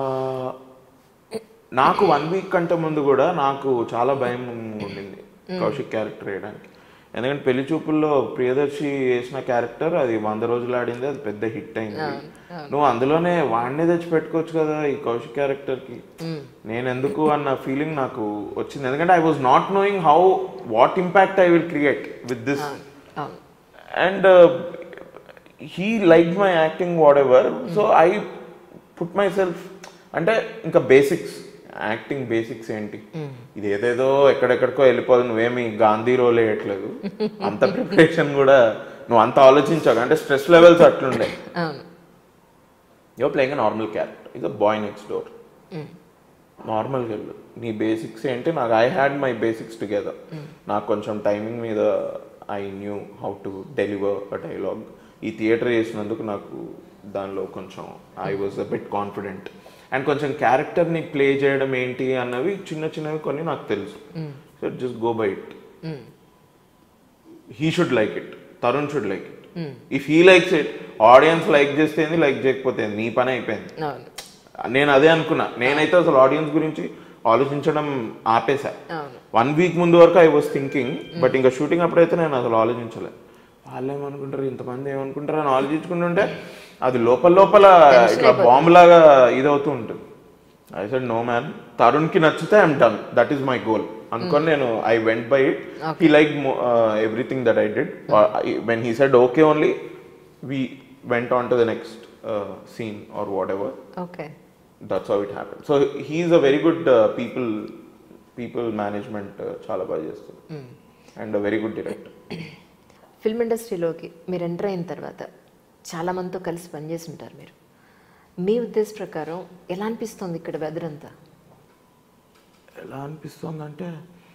నాకు one week కంటే ముందు కూడా నాకు చాలా భయం ఉండింది కౌశిక్ క్యారెక్టర్ వేయడానికి ఎందుకంటే పెళ్లి చూపుల్లో ప్రియదర్శి వేసిన క్యారెక్టర్ అది వంద రోజులు ఆడింది అది పెద్ద హిట్ అయింది నువ్వు అందులోనే వాడినే తెచ్చి పెట్టుకోవచ్చు కదా ఈ కౌశిక్ క్యారెక్టర్ కి నేను ఎందుకు అన్న ఫీలింగ్ నాకు వచ్చింది ఎందుకంటే I was not knowing how what impact I will create with this అవును and he like my acting whatever so I put myself అంటే ఇంకా బేసిక్స్ యాక్టింగ్ బేసిక్స్ ఏంటి ఇది ఏదేదో ఎక్కడెక్కడికో వెళ్ళిపోదు నువ్వేమి గాంధీ రోల్ వేయట్లేదు అంత ప్రిపరేషన్ కూడా నువ్వు అంత ఆలోచించావు అంటే స్ట్రెస్ లెవెల్స్ అట్లుండే అవును your playing normal character is a boy next door నార్మల్గా వెళ్ళు నీ బేసిక్స్ ఏంటి నాకు I had my basics together నాకు కొంచెం టైమింగ్ మీద I knew how to deliver a dialogue ఈ థియేటర్ చేసినందుకు నాకు దానిలో కొంచెం I was a bit confident and కొంచెం క్యారెక్టర్ని ప్లే చేయడం ఏంటి అన్నవి చిన్న చిన్నవి కొన్ని నాకు తెలుసు so just go by it he should like it Tarun should like it if he likes it audience like చేస్తేంది లైక్ చేయకపోతే నీ పని అయిపోయింది అవును నేను అదే అనుకున్నా నేనైతే అసలు ఆడియన్స్ గురించి ఆలోచించడం ఆపేసా అవును వన్ వీక్ ముందు వరకు ఐ వాస్ థింకింగ్ బట్ ఇంకా షూటింగ్ అప్పుడైతే నేను అసలు ఆలోచించలే వాళ్ళు ఏమనుకుంటారు ఇంతమంది ఏమనుకుంటారు అని ఆలోచించుకుంటుంటే అది లోపల లోపల ఇట్లా బాంబు లాగా ఇదవుతూ ఉంటుంది I said no man Tarun కి నచ్చితే I'm done that is my goal అనుకొని నేను I went by it he like everything that I did when he said okay only we went on to the next scene or whatever okay that's how it happen so he's a very good people people management చాలా బాగా చేస్తుంది and very good director film ఇండస్ట్రీలోకి మీరు enter అయిన తర్వాత చాలా మందితో కలిసి పనిచేసి ఉంటారు మీరు మీ ఉద్దేశ ప్రకారం ఎలా అనిపిస్తుంది ఇక్కడ వెదర్ అంతా ఎలా అనిపిస్తుంది అంటే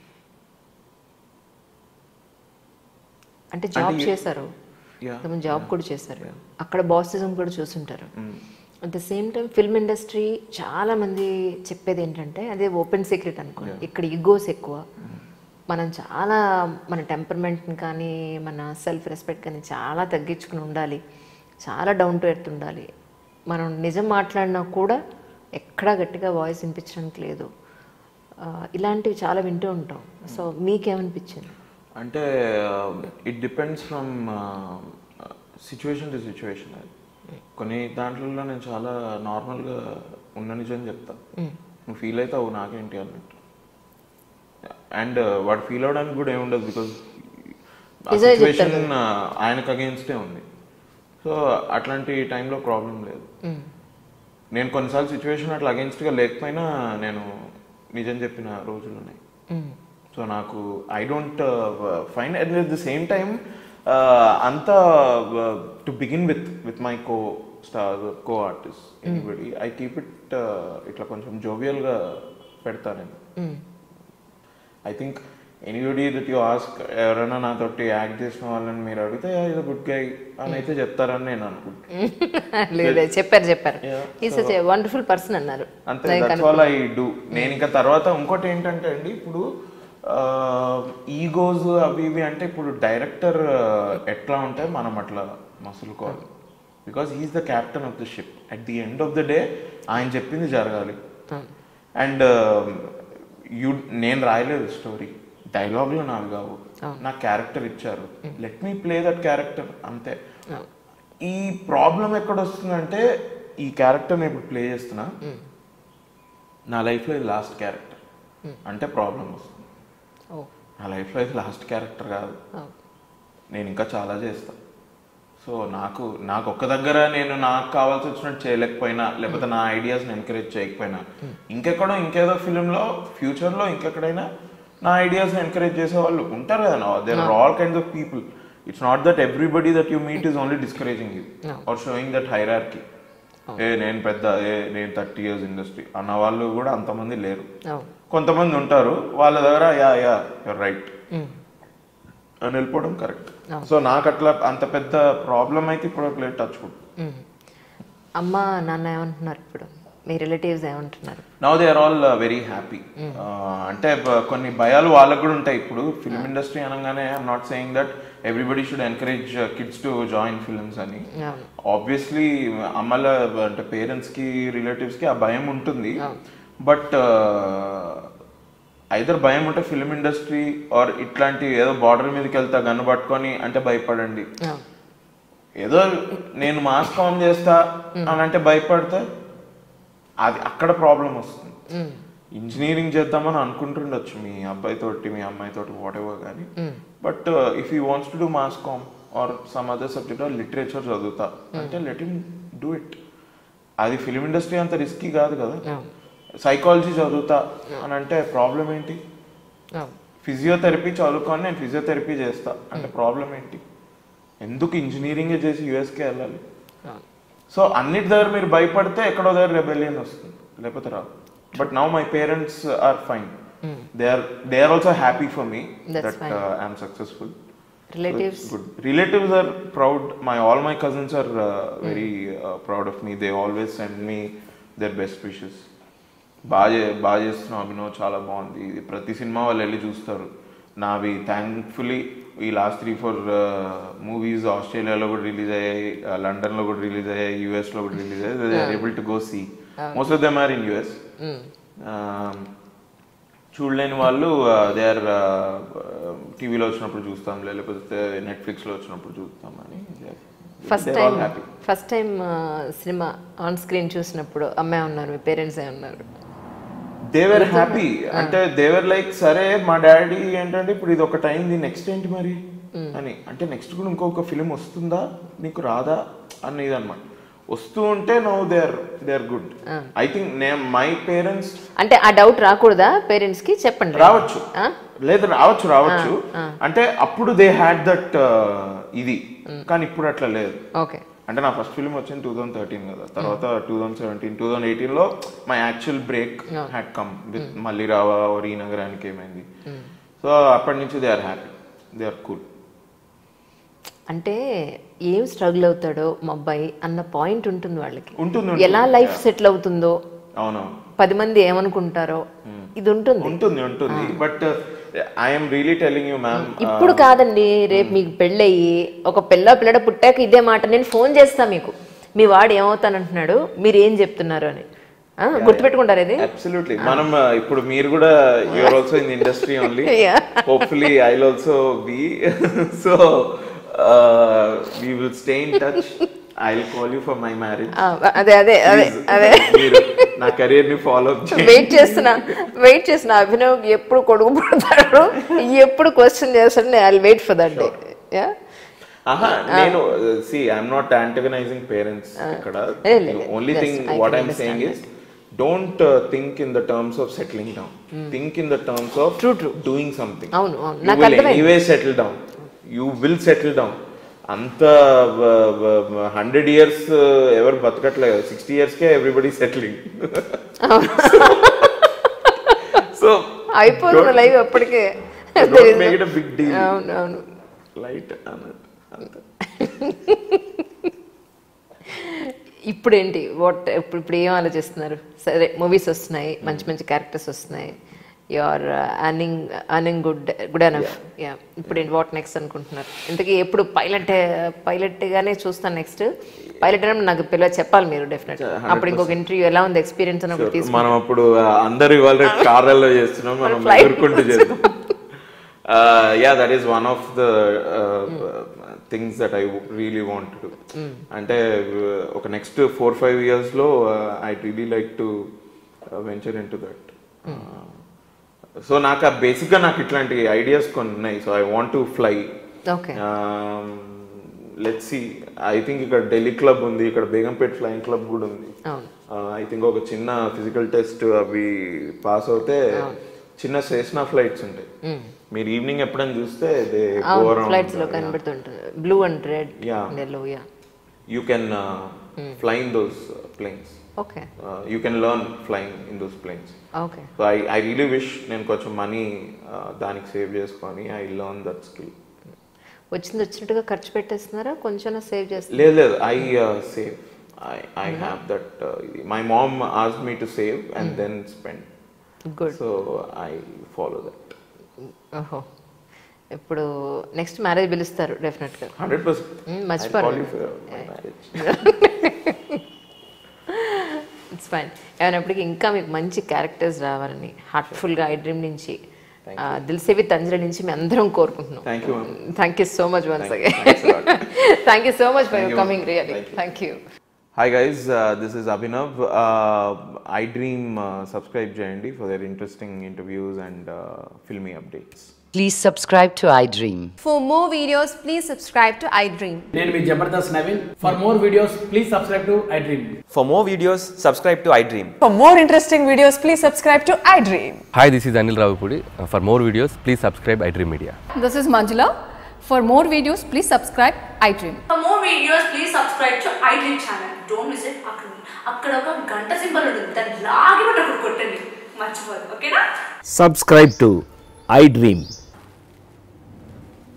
అంటే జాబ్ అంటే- చేశారు Yeah, ఇంతకుముందు జాబ్ కూడా చేశారు అక్కడ బాసిజం కూడా చూసుంటారు at the same time film industry చాలా మంది చెప్పేది ఏంటంటే అదే ఓపెన్ సీక్రెట్ అనుకోండి ఇక్కడ ఈగోస్ ఎక్కువ మనం చాలా మన టెంపర్మెంట్ని కానీ మన సెల్ఫ్ రెస్పెక్ట్ కానీ చాలా తగ్గించుకుని ఉండాలి చాలా డౌన్ టు ఎర్త్ ఉండాలి మనం నిజం మాట్లాడినా కూడా ఎక్కడా గట్టిగా వాయిస్ వినిపించడానికి లేదు ఆ, ఇలాంటివి చాలా వింటూ ఉంటాం సో మీకేమనిపించింది అంటే it depends from situation to situation అది కొన్ని దాంట్లలో నేను చాలా నార్మల్గా ఉన్న నిజం చెప్తా నువ్వు ఫీల్ అవుతావు నాకేంటి అన్నట్టు అండ్ వాడు ఫీల్ అవడానికి కూడా ఏముండదు బికాజ్ నిజమే సిచ్యువేషన్ ఆయనకు అగేన్స్టే ఉంది సో అట్లాంటి టైంలో ప్రాబ్లం లేదు మ్మ్. నేను కొన్నిసార్లు సిచ్యువేషన్ అట్లా అగేన్స్ట్గా లేకపోయినా నేను నిజం చెప్పిన రోజులు ఉన్నాయి మ్మ్. సో నాకు I don't find at the same time అంత to begin with with my co star co artist anybody I keep it ఇట్లా కొంచెం జోవియల్గా పెడతా నేను మ్మ్. I think anybody that you ask ఎవరైనా నాతోటి యాక్ట్ చేసిన వాళ్ళని మీరు అడిగితే ఇది గుడ్ గై అని అయితే చెప్తారని నేను అనుకుంటున్నాను లేదు లేదు, చెప్పారు చెప్పారు Yeah, ఈస్ వండర్ఫుల్ పర్సన్ అన్నారు అంతే దట్స్ ఆల్ ఐ డూ నేను ఇంకా తర్వాత ఇంకోటి ఏంటంటే అండి ఇప్పుడు ఈగోస్ అవి ఇవి అంటే ఇప్పుడు డైరెక్టర్ ఎట్లా ఉంటే మనం అట్లా మసులుకోవాలి because he's the captain of the ship at the end of the day ఆయన చెప్పింది జరగాలి అండ్ యూ నేను రాయలేదు స్టోరీ డైలాగ్లు నావి కావు నా క్యారెక్టర్ ఇచ్చారు let me play that character అంతే ఈ ప్రాబ్లం ఎక్కడ వస్తుందంటే ఈ క్యారెక్టర్ని ఇప్పుడు ప్లే చేస్తున్నా నా లైఫ్లో ఇది లాస్ట్ క్యారెక్టర్ అంటే ప్రాబ్లం వస్తుంది ఓ నా లైఫ్లో ఇది లాస్ట్ క్యారెక్టర్ కాదు నేను ఇంకా చాలా చేస్తా సో నాకు నాకు ఒక్క దగ్గర నేను నాకు కావాల్సి వచ్చినట్టు చేయలేకపోయినా లేకపోతే నా ఐడియాస్ని ఎంకరేజ్ చేయకపోయినా ఇంకెక్కడో ఇంకేదో ఫిలింలో ఫ్యూచర్లో ఇంకెక్కడైనా నా ఐడియాస్ని ఎంకరేజ్ చేసే వాళ్ళు ఉంటారు కదా there are all kinds of people it's not that everybody that you meet is only discouraging you No. Are showing that hierarchy ఏ నేను పెద్ద ఏ నేను థర్టీ ఇయర్స్ ఇండస్ట్రీ అన్న వాళ్ళు కూడా అంతమంది లేరు అవును కొంతమంది ఉంటారు వాళ్ళ దగ్గర యా యా యూర్ రైట్ మ్మ్. అని వెళ్ళిపోవడం కరెక్ట్ సో నాకు అట్లా అంత పెద్ద ప్రాబ్లం అయితే ఇప్పుడు లేదు టచ్ వుడ్ మ్మ్. అమ్మ నాన్న ఏమంటున్నారు ఇప్పుడు మీ రిలేటివ్స్ ఏమంటున్నారు now they are all very happy అంటే బ- కొన్ని భయాలు వాళ్ళకు కూడా ఉంటాయి ఇప్పుడు ఫిల్మ్ ఇండస్ట్రీ అనగానే I'm not saying that everybody should encourage kids to join films అని అవును ఆబ్వియస్లీ అమ్మల అంటే పేరెంట్స్ కి రిలేటివ్స్ కి ఆ భయం ఉంటుంది బట్ ఐదర్ భయం ఉంటే ఫిల్మ్ ఇండస్ట్రీ ఆర్ ఇట్లాంటి ఏదో బార్డర్ మీదకి వెళ్తా గన్ను పట్టుకొని అంటే భయపడండి అవును ఏదో నేను మాస్ కామ్ చేస్తా అని అంటే భయపడితే అది అక్కడ ప్రాబ్లం వస్తుంది మ్మ్. ఇంజనీరింగ్ చేద్దామని అనుకుంటుండొచ్చు మీ అబ్బాయి తోటి మీ అమ్మాయి తోటి వాట్ ఎవర్ కానీ but if you wants to do mass com or some other subject or literature చదువుతా అంటే లెట్ ఇమ్ డూ ఇట్ అది ఫిలిం ఇండస్ట్రీ అంత రిస్కీ కాదు కదా అవును సైకాలజీ చదువుతా అని అంటే ప్రాబ్లం ఏంటి అవును ఫిజియోథెరపీ చదువుకొని నేను ఫిజియోథెరపీ చేస్తా అంటే ప్రాబ్లం ఏంటి ఎందుకు ఇంజనీరింగ్ చేసి యూఎస్కే వెళ్ళాలి అవును సో అన్నిటి దగ్గర మీరు భయపడితే ఎక్కడో దగ్గర రెబెలియన్ వస్తుంది లేకపోతే రాదు but now my parents are fine they are they are also happy for me That's that fine. I'm successful relatives good relatives are proud my all my cousins are very proud of me they always send me their best wishes బాగా చే- బాగా చేస్తున్నావు అభినవ్ చాలా బాగుంది ఇది ప్రతి cinema వాళ్ళు వెళ్ళి చూస్తారు నావి థ్యాంక్ఫుల్లీ ఈ లాస్ట్ త్రీ ఫోర్ మూవీస్ ఆస్ట్రేలియాలో కూడా రిలీజ్ అయ్యాయి లండన్లో కూడా రిలీజ్ అయ్యాయి యూఎస్లో కూడా రిలీజ్ అయ్యాయి they are able to go see most of them are in US చూడలేని వాళ్ళు దే ఆర్ టీవీలో వచ్చినప్పుడు చూస్తాం లేకపోతే నెట్ఫ్లిక్స్లో వచ్చినప్పుడు చూస్తాం అని ఫస్ట్ టైం ఫస్ట్ టైం సినిమా ఆన్ స్క్రీన్ చూసినప్పుడు అమ్మాయి ఉన్నారు మీ పేరెంట్స్ ఏ ఉన్నారు దేవర్ హ్యాపీ అంటే దేవర్ లైక్ సరే మా డాడీ ఏంటంటే ఇప్పుడు ఇది ఒకటి అయింది నెక్స్ట్ ఏంటి మరి అని అంటే నెక్స్ట్ కూడా ఇంకొక ఫిలిం వస్తుందా నీకు రాదా అనేది అనమాట వస్తూ ఉంటే no they are they are good I think నే మై పేరెంట్స్ అంటే ఆ డౌట్ రాకూడదా పేరెంట్స్ కి చెప్పండి రావచ్చు ఆ? లేదు రావచ్చు రావచ్చు అంటే అప్పుడు దే హ్యాడ్ దట్ ఇది కానీ ఇప్పుడు అట్లా లేదు ఓకే అంటే నా ఫస్ట్ ఫిల్మ్ వచ్చింది టూ థౌసండ్ థర్టీన్ కదా తర్వాత two thousand seventeen two thousand ఎయిటీన్లో my actual break had come with మళ్ళీ రావా or ఈ నగరానికి ఏమైంది సో అప్పటి నుంచి they are happy they are cool అంటే ఏం స్ట్రగుల్ అవుతాడో మా అబ్బాయి అన్న పాయింట్ ఉంటుంది వాళ్ళకి ఉంటుంది ఎలా లైఫ్ సెటిల్ అవుతుందో అవునవును పది మంది ఏమనుకుంటారో ఇది ఉంటుంది ఉంటుంది ఉంటుంది but I'm really telling you ma'am ఇప్పుడు కాదండి రేపు మీకు పెళ్ళయ్యి ఒక పిల్ల పిల్లడ పుట్టాక ఇదే మాట నేను ఫోన్ చేస్తా మీకు మీ వాడు ఏమవుతానంటున్నాడు మీరు ఏం చెప్తున్నారు అని ఆ, గుర్తుపెట్టుకుంటారు ఇది అబ్సల్యూట్లీ మనం uh, ఇప్పుడు మీరు కూడా you're also in industry only Yeah. Hopefully I also be so we will stay in touch I will call you for my marriage ఆ, అదే అదే అదే అదే మీరు నా కెరీర్ ని ఫాలో అప్ చేయండి వెయిట్ చేస్తున్నా వెయిట్ చేస్తున్నా అభినవ్ ఎప్పుడు కొడుకు పడతాడు ఎప్పుడు క్వశ్చన్ చేస్తాడు నేను I wait for that day yeah ఆహా నేను see I'm not antagonizing parents ఇక్కడ లే, లే, లే. Only Yes, thing I what can I'm saying is don't think in the terms of settling down think in the terms of True, true. Doing something అవును, అవును. You నాకు will అర్థమైంది. Anyway settle down you will settle down అంత hundred years ఎవరు బతకట్లేదు sixty ఇయర్స్కే everybody settling so అయిపోతుంది live అప్పటికే మేక్ ఇట్ బిగ్ డీల్ అవును అవును లైట్ అన్నట్టు అంతే ఇప్పుడు ఏంటి వాట్ ఇప్పుడు ఇప్పుడు ఏం ఆలోచిస్తున్నారు సరే మూవీస్ వస్తున్నాయి మంచి మంచి క్యారెక్టర్స్ వస్తున్నాయి you are earning earning good good enough yeah ఇప్పుడు ఏంటి వాట్ నెక్స్ట్ అనుకుంటున్నారు ఇంతకీ ఎప్పుడు పైలట్ పైలట్ గానే చూస్తాను నెక్స్ట్ పైలట్ అంటే నాకు పిల్లలు చెప్పాలి మీరు డెఫినెట్ అప్పుడు ఇంకొక ఇంటర్వ్యూ ఎలా ఉంది ఎక్స్పీరియన్స్ అని ఒకటి తీసుకు మనం అప్పుడు అందరు ఇవాళ కార్లలో చేస్తున్నాం మనం ఎదుర్కొంటూ చేస్తాం yeah that is one of the things that I really want to అంటే uh, ఒక నెక్స్ట్ ఫోర్ ఫైవ్ ఇయర్స్ లో I really like to venture in to that so నాకు ఆ బేసిక్ గా నాకు ఇట్లాంటి ఐడియాస్ కొన్ని ఉన్నాయి so I want to fly okay let see I think ఇక్కడ ఢిల్లీ క్లబ్ ఉంది ఇక్కడ బేగంపేట్ ఫ్లయింగ్ క్లబ్ కూడా ఉంది అవును ఐ థింక్ ఒక చిన్న ఫిజికల్ టెస్ట్ అవి పాస్ అవుతే చిన్న సేస్నా ఫ్లైట్స్ ఉంటాయి మీరు ఈవినింగ్ ఎప్పుడైనా చూస్తే దే అవును ఫ్లైట్స్ లో కనబడుతుంటుంది blue and red Yeah. Yellow yeah you can uh, fly in those uh, planes. Okay Uh, you can learn flying in those planes. Okay so I I really wish నేను కొంచెం money దానికి save చేసుకొని I learn that skill వచ్చింది వచ్చినట్టుగా ఖర్చు పెట్టేస్తున్నారా కొంచెం save చేస్తున్నారు లేదు లేదు I save I I have that my mom ఆస్ me to save and then spend good so I follow that ఓహో ఇప్పుడు నెక్స్ట్ మ్యారేజ్ పిలుస్తారు డెఫినెట్గా హండ్రెడ్ Mm, మర్చిపోరు. పర్సెంట్ ఇట్స్ ఫైన్ ఏమైనప్పటికీ ఇంకా మీకు మంచి క్యారెక్టర్స్ రావాలని హార్ట్ఫుల్గా ఐ డ్రీమ్ నుంచి దిల్సే విత్ అంజలి నుంచి మేము అందరం కోరుకుంటున్నాం thank you thank you so much once Thank- again thanks a lot. Thank you so much for Thank you you. Coming really Thank you. Thank you hi guys this is Abhinav iDream subscribe చేయండి for their interesting interviews and filmy updates Please subscribe to iDream. For more videos, please subscribe to iDream. నేను మీ Jabardasth Naveen for more videos please subscribe to iDream For more videos, subscribe to iDream. For more interesting videos, please subscribe to iDream. Hi, this is Anil Ravipudi. Uh, For more videos, please subscribe iDream Media. This is Manjula. For more videos, please subscribe iDream. For more videos, please subscribe to iDream channel. Don't miss it. అక్కడ అక్కడ ఒక గంట symbol ఉంటుంది దాన్ని లాగి పట్టి అక్కడ కొట్టండి మర్చిపోదు ఓకేనా సబ్స్క్రైబ్ టు ఐ డ్రీమ్